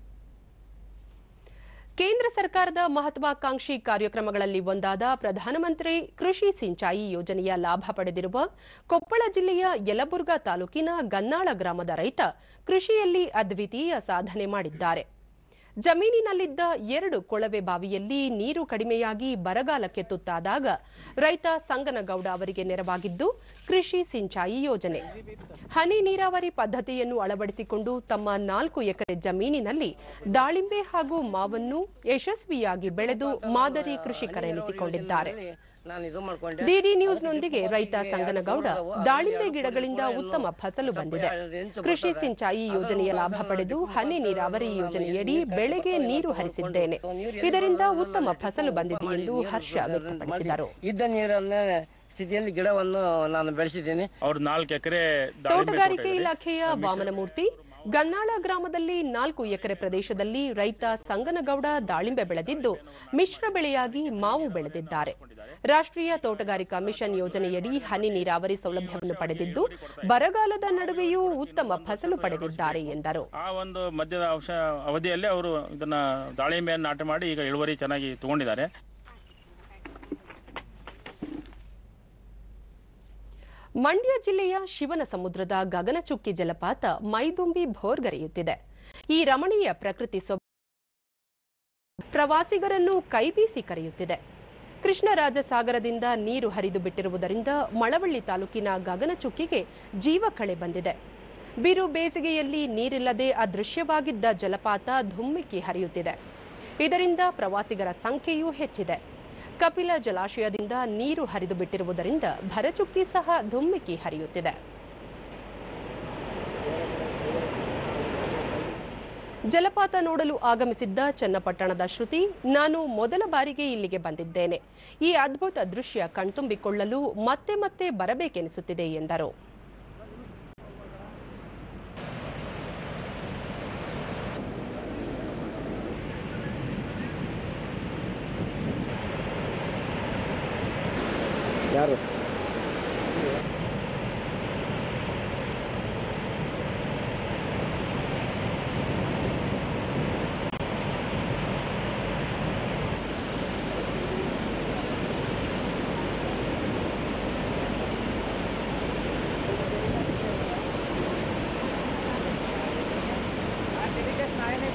Speaker 1: ಕೇಂದ್ರ ಸರ್ಕಾರದ ಮಹತ್ವಾಕಾಂಕ್ಷಿ ಕಾರ್ಯಕ್ರಮಗಳಲ್ಲಿ ಒಂದಾದ ಪ್ರಧಾನಮಂತ್ರಿ ಕೃಷಿ ಸಿಂಚಾಯಿ ಯೋಜನೆಯ ಲಾಭ ಪಡೆದಿರುವ ಕೊಪ್ಪಳ ಜಿಲ್ಲೆಯ ಯಲಬುರ್ಗಾ ತಾಲೂಕಿನ ಗನ್ನಾಳ ಗ್ರಾಮದ ರೈತ ಕೃಷಿಯಲ್ಲಿ ಅದ್ವಿತೀಯ ಸಾಧನೆ ಮಾಡಿದ್ದಾರೆ ಜಮೀನಿನಲ್ಲಿದ್ದ ಎರಡು ಕೊಳವೆ ಬಾವಿಯಲ್ಲಿ ನೀರು ಕಡಿಮೆಯಾಗಿ ಬರಗಾಲಕ್ಕೆ ತುತ್ತಾದಾಗ ರೈತ ಸಂಗನಗೌಡ ಅವರಿಗೆ ನೆರವಾಗಿದ್ದು ಕೃಷಿ ಸಿಂಚಾಯಿ ಯೋಜನೆ ಹನಿ ನೀರಾವರಿ ಪದ್ಧತಿಯನ್ನು ಅಳವಡಿಸಿಕೊಂಡು ತಮ್ಮ ನಾಲ್ಕು ಎಕರೆ ಜಮೀನಿನಲ್ಲಿ ದಾಳಿಂಬೆ ಹಾಗೂ ಮಾವನ್ನು ಯಶಸ್ವಿಯಾಗಿ ಬೆಳೆದು ಮಾದರಿ ಕೃಷಿಕರೆನಿಸಿಕೊಂಡಿದ್ದಾರೆ
Speaker 23: ನಾನು ಇದು ಮಾಡ್ಕೊಂಡೆ
Speaker 1: ಡಿಡಿ ನ್ಯೂಸ್ನೊಂದಿಗೆ ರೈತ ಸಂಗನಗೌಡ ದಾಳಿಂಬೆ ಗಿಡಗಳಿಂದ ಉತ್ತಮ ಫಸಲು ಬಂದಿದೆ ಕೃಷಿ ಸಿಂಚಾಯಿ ಯೋಜನೆಯ ಲಾಭ ಪಡೆದು ಹನಿ ನೀರಾವರಿ ಯೋಜನೆಯಡಿ ಬೆಳೆಗೆ ನೀರು ಹರಿಸಿದ್ದೇನೆ ಇದರಿಂದ ಉತ್ತಮ ಫಸಲು ಬಂದಿದೆ ಎಂದು ಹರ್ಷ ವ್ಯಕ್ತಪಡಿಸಿದರು
Speaker 23: ಇದ್ದ ನೀರನ್ನ ಸ್ಥಿತಿಯಲ್ಲಿ ಗಿಡವನ್ನು ನಾನು ಬೆಳೆಸಿದ್ದೀನಿ
Speaker 7: ಅವ್ರ ನಾಲ್ಕು ಎಕರೆ
Speaker 1: ತೋಟಗಾರಿಕೆ ಇಲಾಖೆಯ ವಾಮನಮೂರ್ತಿ ಗನ್ನಾಳ ಗ್ರಾಮದಲ್ಲಿ ನಾಲ್ಕು ಎಕರೆ ಪ್ರದೇಶದಲ್ಲಿ ರೈತ ಸಂಗನಗೌಡ ದಾಳಿಂಬೆ ಬೆಳೆದಿದ್ದು ಮಿಶ್ರ ಬೆಳೆಯಾಗಿ ಮಾವು ಬೆಳೆದಿದ್ದಾರೆ ರಾಷ್ಟ್ರೀಯ ತೋಟಗಾರಿಕಾ ಮಿಷನ್ ಯೋಜನೆಯಡಿ ಹನಿ ನೀರಾವರಿ ಸೌಲಭ್ಯವನ್ನು ಪಡೆದಿದ್ದು ಬರಗಾಲದ ನಡುವೆಯೂ ಉತ್ತಮ ಫಸಲು ಪಡೆದಿದ್ದಾರೆ ಎಂದರು
Speaker 7: ಆ ಒಂದು ಮಧ್ಯದ ಅಂಶ ಅವಧಿಯಲ್ಲಿ ಅವರು ಇದನ್ನ ದಾಳಿಂಬೆಯನ್ನು ನಾಟಿ ಮಾಡಿ ಈಗ ಇಳುವರಿ ಚೆನ್ನಾಗಿ ತಗೊಂಡಿದ್ದಾರೆ
Speaker 1: ಮಂಡ್ಯ ಜಿಲ್ಲೆಯ ಶಿವನ ಸಮುದ್ರದ ಗಗನಚುಕ್ಕಿ ಜಲಪಾತ ಮೈದುಂಬಿ ಭೋರ್ಗರೆಯುತ್ತಿದೆ ಈ ರಮಣೀಯ ಪ್ರಕೃತಿ ಸೊಬ ಪ್ರವಾಸಿಗರನ್ನು ಕೈಬೀಸಿ ಕರೆಯುತ್ತಿದೆ ಕೃಷ್ಣರಾಜಸಾಗರದಿಂದ ನೀರು ಹರಿದು ಬಿಟ್ಟಿರುವುದರಿಂದ ಮಳವಳ್ಳಿ ತಾಲೂಕಿನ ಗಗನಚುಕ್ಕಿಗೆ ಜೀವ ಕಳೆ ಬಂದಿದೆ ಬಿರು ಬೇಸಿಗೆಯಲ್ಲಿ ನೀರಿಲ್ಲದೆ ಅದೃಶ್ಯವಾಗಿದ್ದ ಜಲಪಾತ ಧುಮ್ಮಿಕ್ಕಿ ಹರಿಯುತ್ತಿದೆ ಇದರಿಂದ ಪ್ರವಾಸಿಗರ ಸಂಖ್ಯೆಯೂ ಹೆಚ್ಚಿದೆ ಕಪಿಲ ಜಲಾಶಯದಿಂದ ನೀರು ಹರಿದು ಬಿಟ್ಟಿರುವುದರಿಂದ ಭರಚುಕ್ಕಿ ಸಹ ಧುಮ್ಮಿಕ್ಕಿ ಹರಿಯುತ್ತಿದೆ ಜಲಪಾತ ನೋಡಲು ಆಗಮಿಸಿದ್ದ ಚನ್ನಪಟ್ಟಣದ ಶ್ರುತಿ ನಾನು ಮೊದಲ ಬಾರಿಗೆ ಇಲ್ಲಿಗೆ ಬಂದಿದ್ದೇನೆ ಈ ಅದ್ಭುತ ದೃಶ್ಯ ಕಣ್ತುಂಬಿಕೊಳ್ಳಲು ಮತ್ತೆ ಮತ್ತೆ ಬರಬೇಕೆನಿಸುತ್ತಿದೆ ಎಂದರು
Speaker 23: ಯಾರು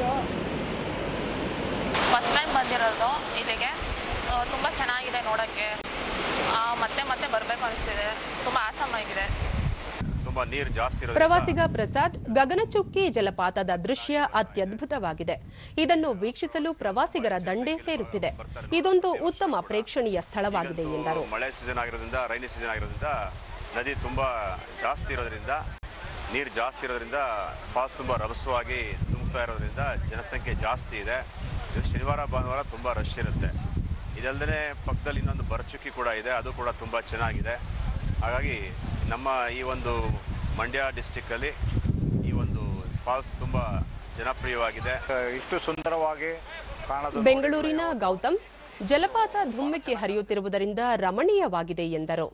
Speaker 2: ಫಸ್ಟ್ ಟೈಮ್ ಬಂದಿರೋದು ಇಲ್ಲಿಗೆ ಆ, ತುಂಬ ಚೆನ್ನಾಗಿದೆ ನೋಡೋಕ್ಕೆ ಆ, ಮತ್ತೆ ಮತ್ತೆ ಬರಬೇಕು ಅನಿಸ್ತಿದೆ ತುಂಬ ಆಸಮಾಗಿದೆ
Speaker 3: ತುಂಬಾ ನೀರು ಜಾಸ್ತಿ ಇರೋದ್ರಿಂದ
Speaker 1: ಪ್ರವಾಸಿಗ ಪ್ರಸಾದ್ ಗಗನಚುಕ್ಕಿ ಜಲಪಾತದ ದೃಶ್ಯ ಅತ್ಯದ್ಭುತವಾಗಿದೆ ಇದನ್ನು ವೀಕ್ಷಿಸಲು ಪ್ರವಾಸಿಗರ ದಂಡೇ ಸೇರುತ್ತಿದೆ ಇದೊಂದು ಉತ್ತಮ ಪ್ರೇಕ್ಷಣೀಯ ಸ್ಥಳವಾಗಿದೆ ಎಂದರು
Speaker 3: ಮಳೆ ಸೀಸನ್ ಆಗಿರೋದ್ರಿಂದ ರೈನಿ ಸೀಸನ್ ಆಗಿರೋದ್ರಿಂದ ನದಿ ತುಂಬಾ ಜಾಸ್ತಿ ಇರೋದ್ರಿಂದ ನೀರು ಜಾಸ್ತಿ ಇರೋದ್ರಿಂದ ಫಾಲ್ಸ್ ತುಂಬಾ ರಭಸವಾಗಿ ತುಂಬುತ್ತಾ ಇರೋದ್ರಿಂದ ಜನಸಂಖ್ಯೆ ಜಾಸ್ತಿ ಇದೆ ಇದು ಶನಿವಾರ ಭಾನುವಾರ ತುಂಬಾ ರಶ್ ಇರುತ್ತೆ ಇದಲ್ಲದೆ ಪಕ್ಕದಲ್ಲಿ ಇನ್ನೊಂದು ಬರಚುಕ್ಕಿ ಕೂಡ ಇದೆ ಅದು ಕೂಡ ತುಂಬಾ ಚೆನ್ನಾಗಿದೆ ಹಾಗಾಗಿ ನಮ್ಮ ಈ ಒಂದು ಮಂಡ್ಯ ಡಿಸ್ಟಿಕ್ ಅಲ್ಲಿ ಈ ಒಂದು ಫಾಲ್ಸ್ ತುಂಬಾ ಜನಪ್ರಿಯವಾಗಿದೆ
Speaker 4: ಇಷ್ಟು ಸುಂದರವಾಗಿ ಕಾಣೋದು
Speaker 1: ಬೆಂಗಳೂರಿನ ಗೌತಮ್ ಜಲಪಾತ ಧುಮ್ಮಿಕ್ಕೆ ಹರಿಯುತ್ತಿರುವುದರಿಂದ ರಮಣೀಯವಾಗಿದೆ ಎಂದರು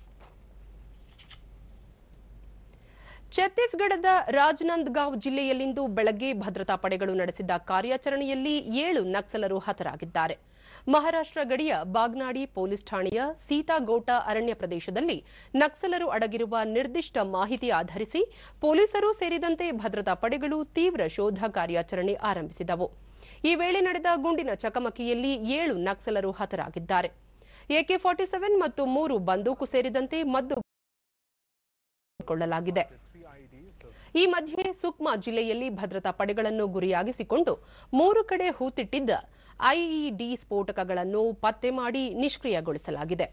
Speaker 1: ಛತ್ತೀಸ್ಗಢದ ರಾಜನಂದಗಾಂವ್ ಜಿಲ್ಲೆಯಲ್ಲಿಂದು ಬೆಳಗ್ಗೆ ಭದ್ರತಾ ಪಡೆಗಳು ನಡೆಸಿದ ಕಾರ್ಯಾಚರಣೆಯಲ್ಲಿ ಏಳು ನಕ್ಸಲರು ಹತರಾಗಿದ್ದಾರೆ ಮಹಾರಾಷ್ಟ್ರ ಗಡಿಯ ಬಾಗ್ನಾಡಿ ಪೊಲೀಸ್ ಠಾಣೆಯ ಸೀತಾಗೋಟ ಅರಣ್ಯ ಪ್ರದೇಶದಲ್ಲಿ ನಕ್ಸಲರು ಅಡಗಿರುವ ನಿರ್ದಿಷ್ಟ ಮಾಹಿತಿ ಆಧರಿಸಿ ಪೊಲೀಸರು ಸೇರಿದಂತೆ ಭದ್ರತಾ ಪಡೆಗಳು ತೀವ್ರ ಶೋಧ ಕಾರ್ಯಾಚರಣೆ ಆರಂಭಿಸಿದವು ಈ ವೇಳೆ ನಡೆದ ಗುಂಡಿನ ಚಕಮಕಿಯಲ್ಲಿ ಏಳು ನಕ್ಸಲರು ಹತರಾಗಿದ್ದಾರೆ ಎಕೆ ಫಾರ್ಟಿ ಸೆವೆನ್ ಮತ್ತು ಮೂರು ಬಂದೂಕು ಸೇರಿದಂತೆ ಮದ್ದು ಕೊಳ್ಳಲಾಗಿದೆ ಈ ಮಧ್ಯೆ ಸುಕ್ಮಾ ಜಿಲ್ಲೆಯಲ್ಲಿ ಭದ್ರತಾ ಪಡೆಗಳನ್ನು ಗುರಿಯಾಗಿಸಿಕೊಂಡು ಮೂರು ಕಡೆ ಹೂತಿಟ್ಟಿದ್ದ ಐಇಡಿ ಸ್ಫೋಟಕಗಳನ್ನು ಪತ್ತೆ ಮಾಡಿ ನಿಷ್ಕ್ರಿಯಗೊಳಿಸಲಾಗಿದೆ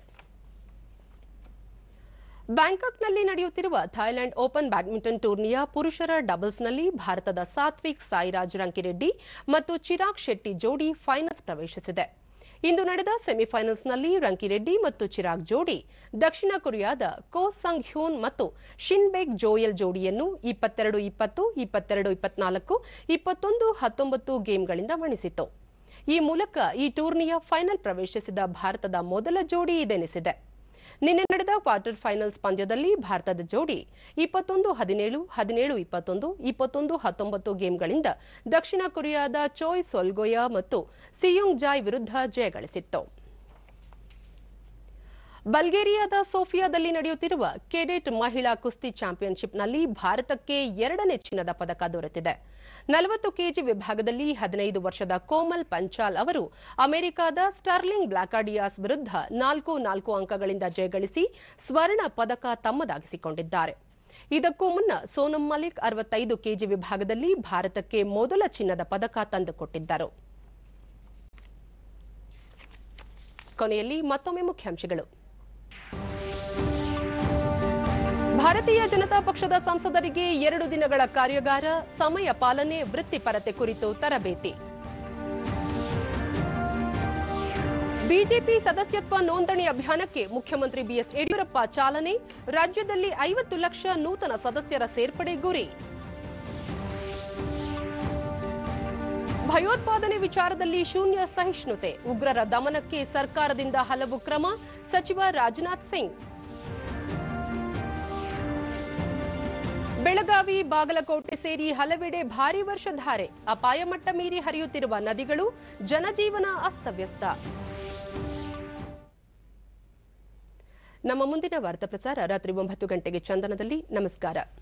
Speaker 1: ಬ್ಯಾಂಕಾಕ್ನಲ್ಲಿ ನಡೆಯುತ್ತಿರುವ ಥೈಲ್ಯಾಂಡ್ ಓಪನ್ ಬ್ಯಾಡ್ಮಿಂಟನ್ ಟೂರ್ನಿಯ ಪುರುಷರ ಡಬಲ್ಸ್ನಲ್ಲಿ ಭಾರತದ ಸಾತ್ವಿಕ್ ಸಾಯಿರಾಜ್ ರಂಕಿರೆಡ್ಡಿ ಮತ್ತು ಚಿರಾಗ್ ಶೆಟ್ಟಿ ಜೋಡಿ ಫೈನಲ್ಸ್ ಪ್ರವೇಶಿಸಿದೆ ಇಂದು ನಡೆದ ಸೆಮಿಫೈನಲ್ಸ್ನಲ್ಲಿ ರಂಕಿರೆಡ್ಡಿ ಮತ್ತು ಚಿರಾಗ್ ಜೋಡಿ ದಕ್ಷಿಣ ಕೊರಿಯಾದ ಕೋ ಸಂಗ್ ಹ್ಯೂನ್ ಮತ್ತು ಶಿನ್ಬೇಗ್ ಜೋಯಲ್ ಜೋಡಿಯನ್ನು ಇಪ್ಪತ್ತೆರಡು ಇಪ್ಪತ್ತು ಇಪ್ಪತ್ತೆರಡು ಇಪ್ಪತ್ನಾಲ್ಕು ಇಪ್ಪತ್ತೊಂದು ಹತ್ತೊಂಬತ್ತು ಗೇಮ್ಗಳಿಂದ ಮಣಿಸಿತು ಈ ಮೂಲಕ ಈ ಟೂರ್ನಿಯ ಫೈನಲ್ ಪ್ರವೇಶಿಸಿದ ಭಾರತದ ಮೊದಲ ಜೋಡಿ ಇದೆನಿಸಿದೆ ನಿನ್ನೆ ನಡೆದ ಕ್ವಾರ್ಟರ್ ಫೈನಲ್ಸ್ ಪಂದ್ಯದಲ್ಲಿ ಭಾರತದ ಜೋಡಿ ಇಪ್ಪತ್ತೊಂದು ಹದಿನೇಳು ಹದಿನೇಳು ಇಪ್ಪತ್ತೊಂದು ಇಪ್ಪತ್ತೊಂದು ಹತ್ತೊಂಬತ್ತು ಗೇಮ್ಗಳಿಂದ ದಕ್ಷಿಣ ಕೊರಿಯಾದ ಚೋಯ್ ಸೊಲ್ಗೊಯಾ ಮತ್ತು ಸಿಯುಂಗ್ ಜಾಯ್ ವಿರುದ್ಧ ಜಯಗಳಿಸಿತ್ತು ಬಲ್ಗೇರಿಯಾದ ಸೋಫಿಯಾದಲ್ಲಿ ನಡೆಯುತ್ತಿರುವ ಕೆಡೆಟ್ ಮಹಿಳಾ ಕುಸ್ತಿ ಚಾಂಪಿಯನ್ಶಿಪ್ನಲ್ಲಿ ಭಾರತಕ್ಕೆ ಎರಡನೇ ಚಿನ್ನದ ಪದಕ ದೊರೆತಿದೆ ನಲವತ್ತು ಕೆಜಿ ವಿಭಾಗದಲ್ಲಿ ಹದಿನೈದು ವರ್ಷದ ಕೋಮಲ್ ಪಂಚಾಲ್ ಅವರು ಅಮೆರಿಕದ ಸ್ಟರ್ಲಿಂಗ್ ಬ್ಲಾಕಾಡಿಯಾಸ್ ವಿರುದ್ಧ ನಾಲ್ಕು ನಾಲ್ಕು ಅಂಕಗಳಿಂದ ಜಯಗಳಿಸಿ ಸ್ವರ್ಣ ಪದಕ ತಮ್ಮದಾಗಿಸಿಕೊಂಡಿದ್ದಾರೆ ಇದಕ್ಕೂ ಮುನ್ನ ಸೋನಂ ಮಲಿಕ್ ಅರವತ್ತೈದು ಕೆಜಿ ವಿಭಾಗದಲ್ಲಿ ಭಾರತಕ್ಕೆ ಮೊದಲ ಚಿನ್ನದ ಪದಕ ತಂದುಕೊಟ್ಟಿದ್ದರು ಕೊನೆಯಲ್ಲಿ ಮತ್ತೊಮ್ಮೆ ಮುಖ್ಯಾಂಶಗಳು ಭಾರತೀಯ ಜನತಾ ಪಕ್ಷದ ಸಂಸದರಿಗೆ ಎರಡು ದಿನಗಳ ಕಾರ್ಯಾಗಾರ ಸಮಯ ಪಾಲನೆ ವೃತ್ತಿಪರತೆ ಕುರಿತು ತರಬೇತಿ ಬಿಜೆಪಿ ಸದಸ್ಯತ್ವ ನೋಂದಣಿ ಅಭಿಯಾನಕ್ಕೆ ಮುಖ್ಯಮಂತ್ರಿ ಬಿಎಸ್ ಯಡಿಯೂರಪ್ಪ ಚಾಲನೆ ರಾಜ್ಯದಲ್ಲಿ ಐವತ್ತು ಲಕ್ಷ ನೂತನ ಸದಸ್ಯರ ಸೇರ್ಪಡೆ ಗುರಿ ಭಯೋತ್ಪಾದನೆ ವಿಚಾರದಲ್ಲಿ ಶೂನ್ಯ ಸಹಿಷ್ಣುತೆ ಉಗ್ರರ ದಮನಕ್ಕೆ ಸರ್ಕಾರದಿಂದ ಹಲವು ಕ್ರಮ ಸಚಿವ ರಾಜನಾಥ್ ಸಿಂಗ್ ಬೆಳಗಾವಿ ಬಾಗಲಕೋಟೆ ಸೇರಿ ಹಲವೆಡೆ ಭಾರೀ ವರ್ಷಧಾರೆ ಅಪಾಯ ಮಟ್ಟ ಮೀರಿ ಹರಿಯುತ್ತಿರುವ ನದಿಗಳು ಜನಜೀವನ ಅಸ್ತವ್ಯಸ್ತ ನಮ್ಮ ಮುಂದಿನ ವಾರ್ತಾ ಪ್ರಸಾರ ರಾತ್ರಿ ಒಂಬತ್ತು ಗಂಟೆಗೆ ಚಂದನದಲ್ಲಿ ನಮಸ್ಕಾರ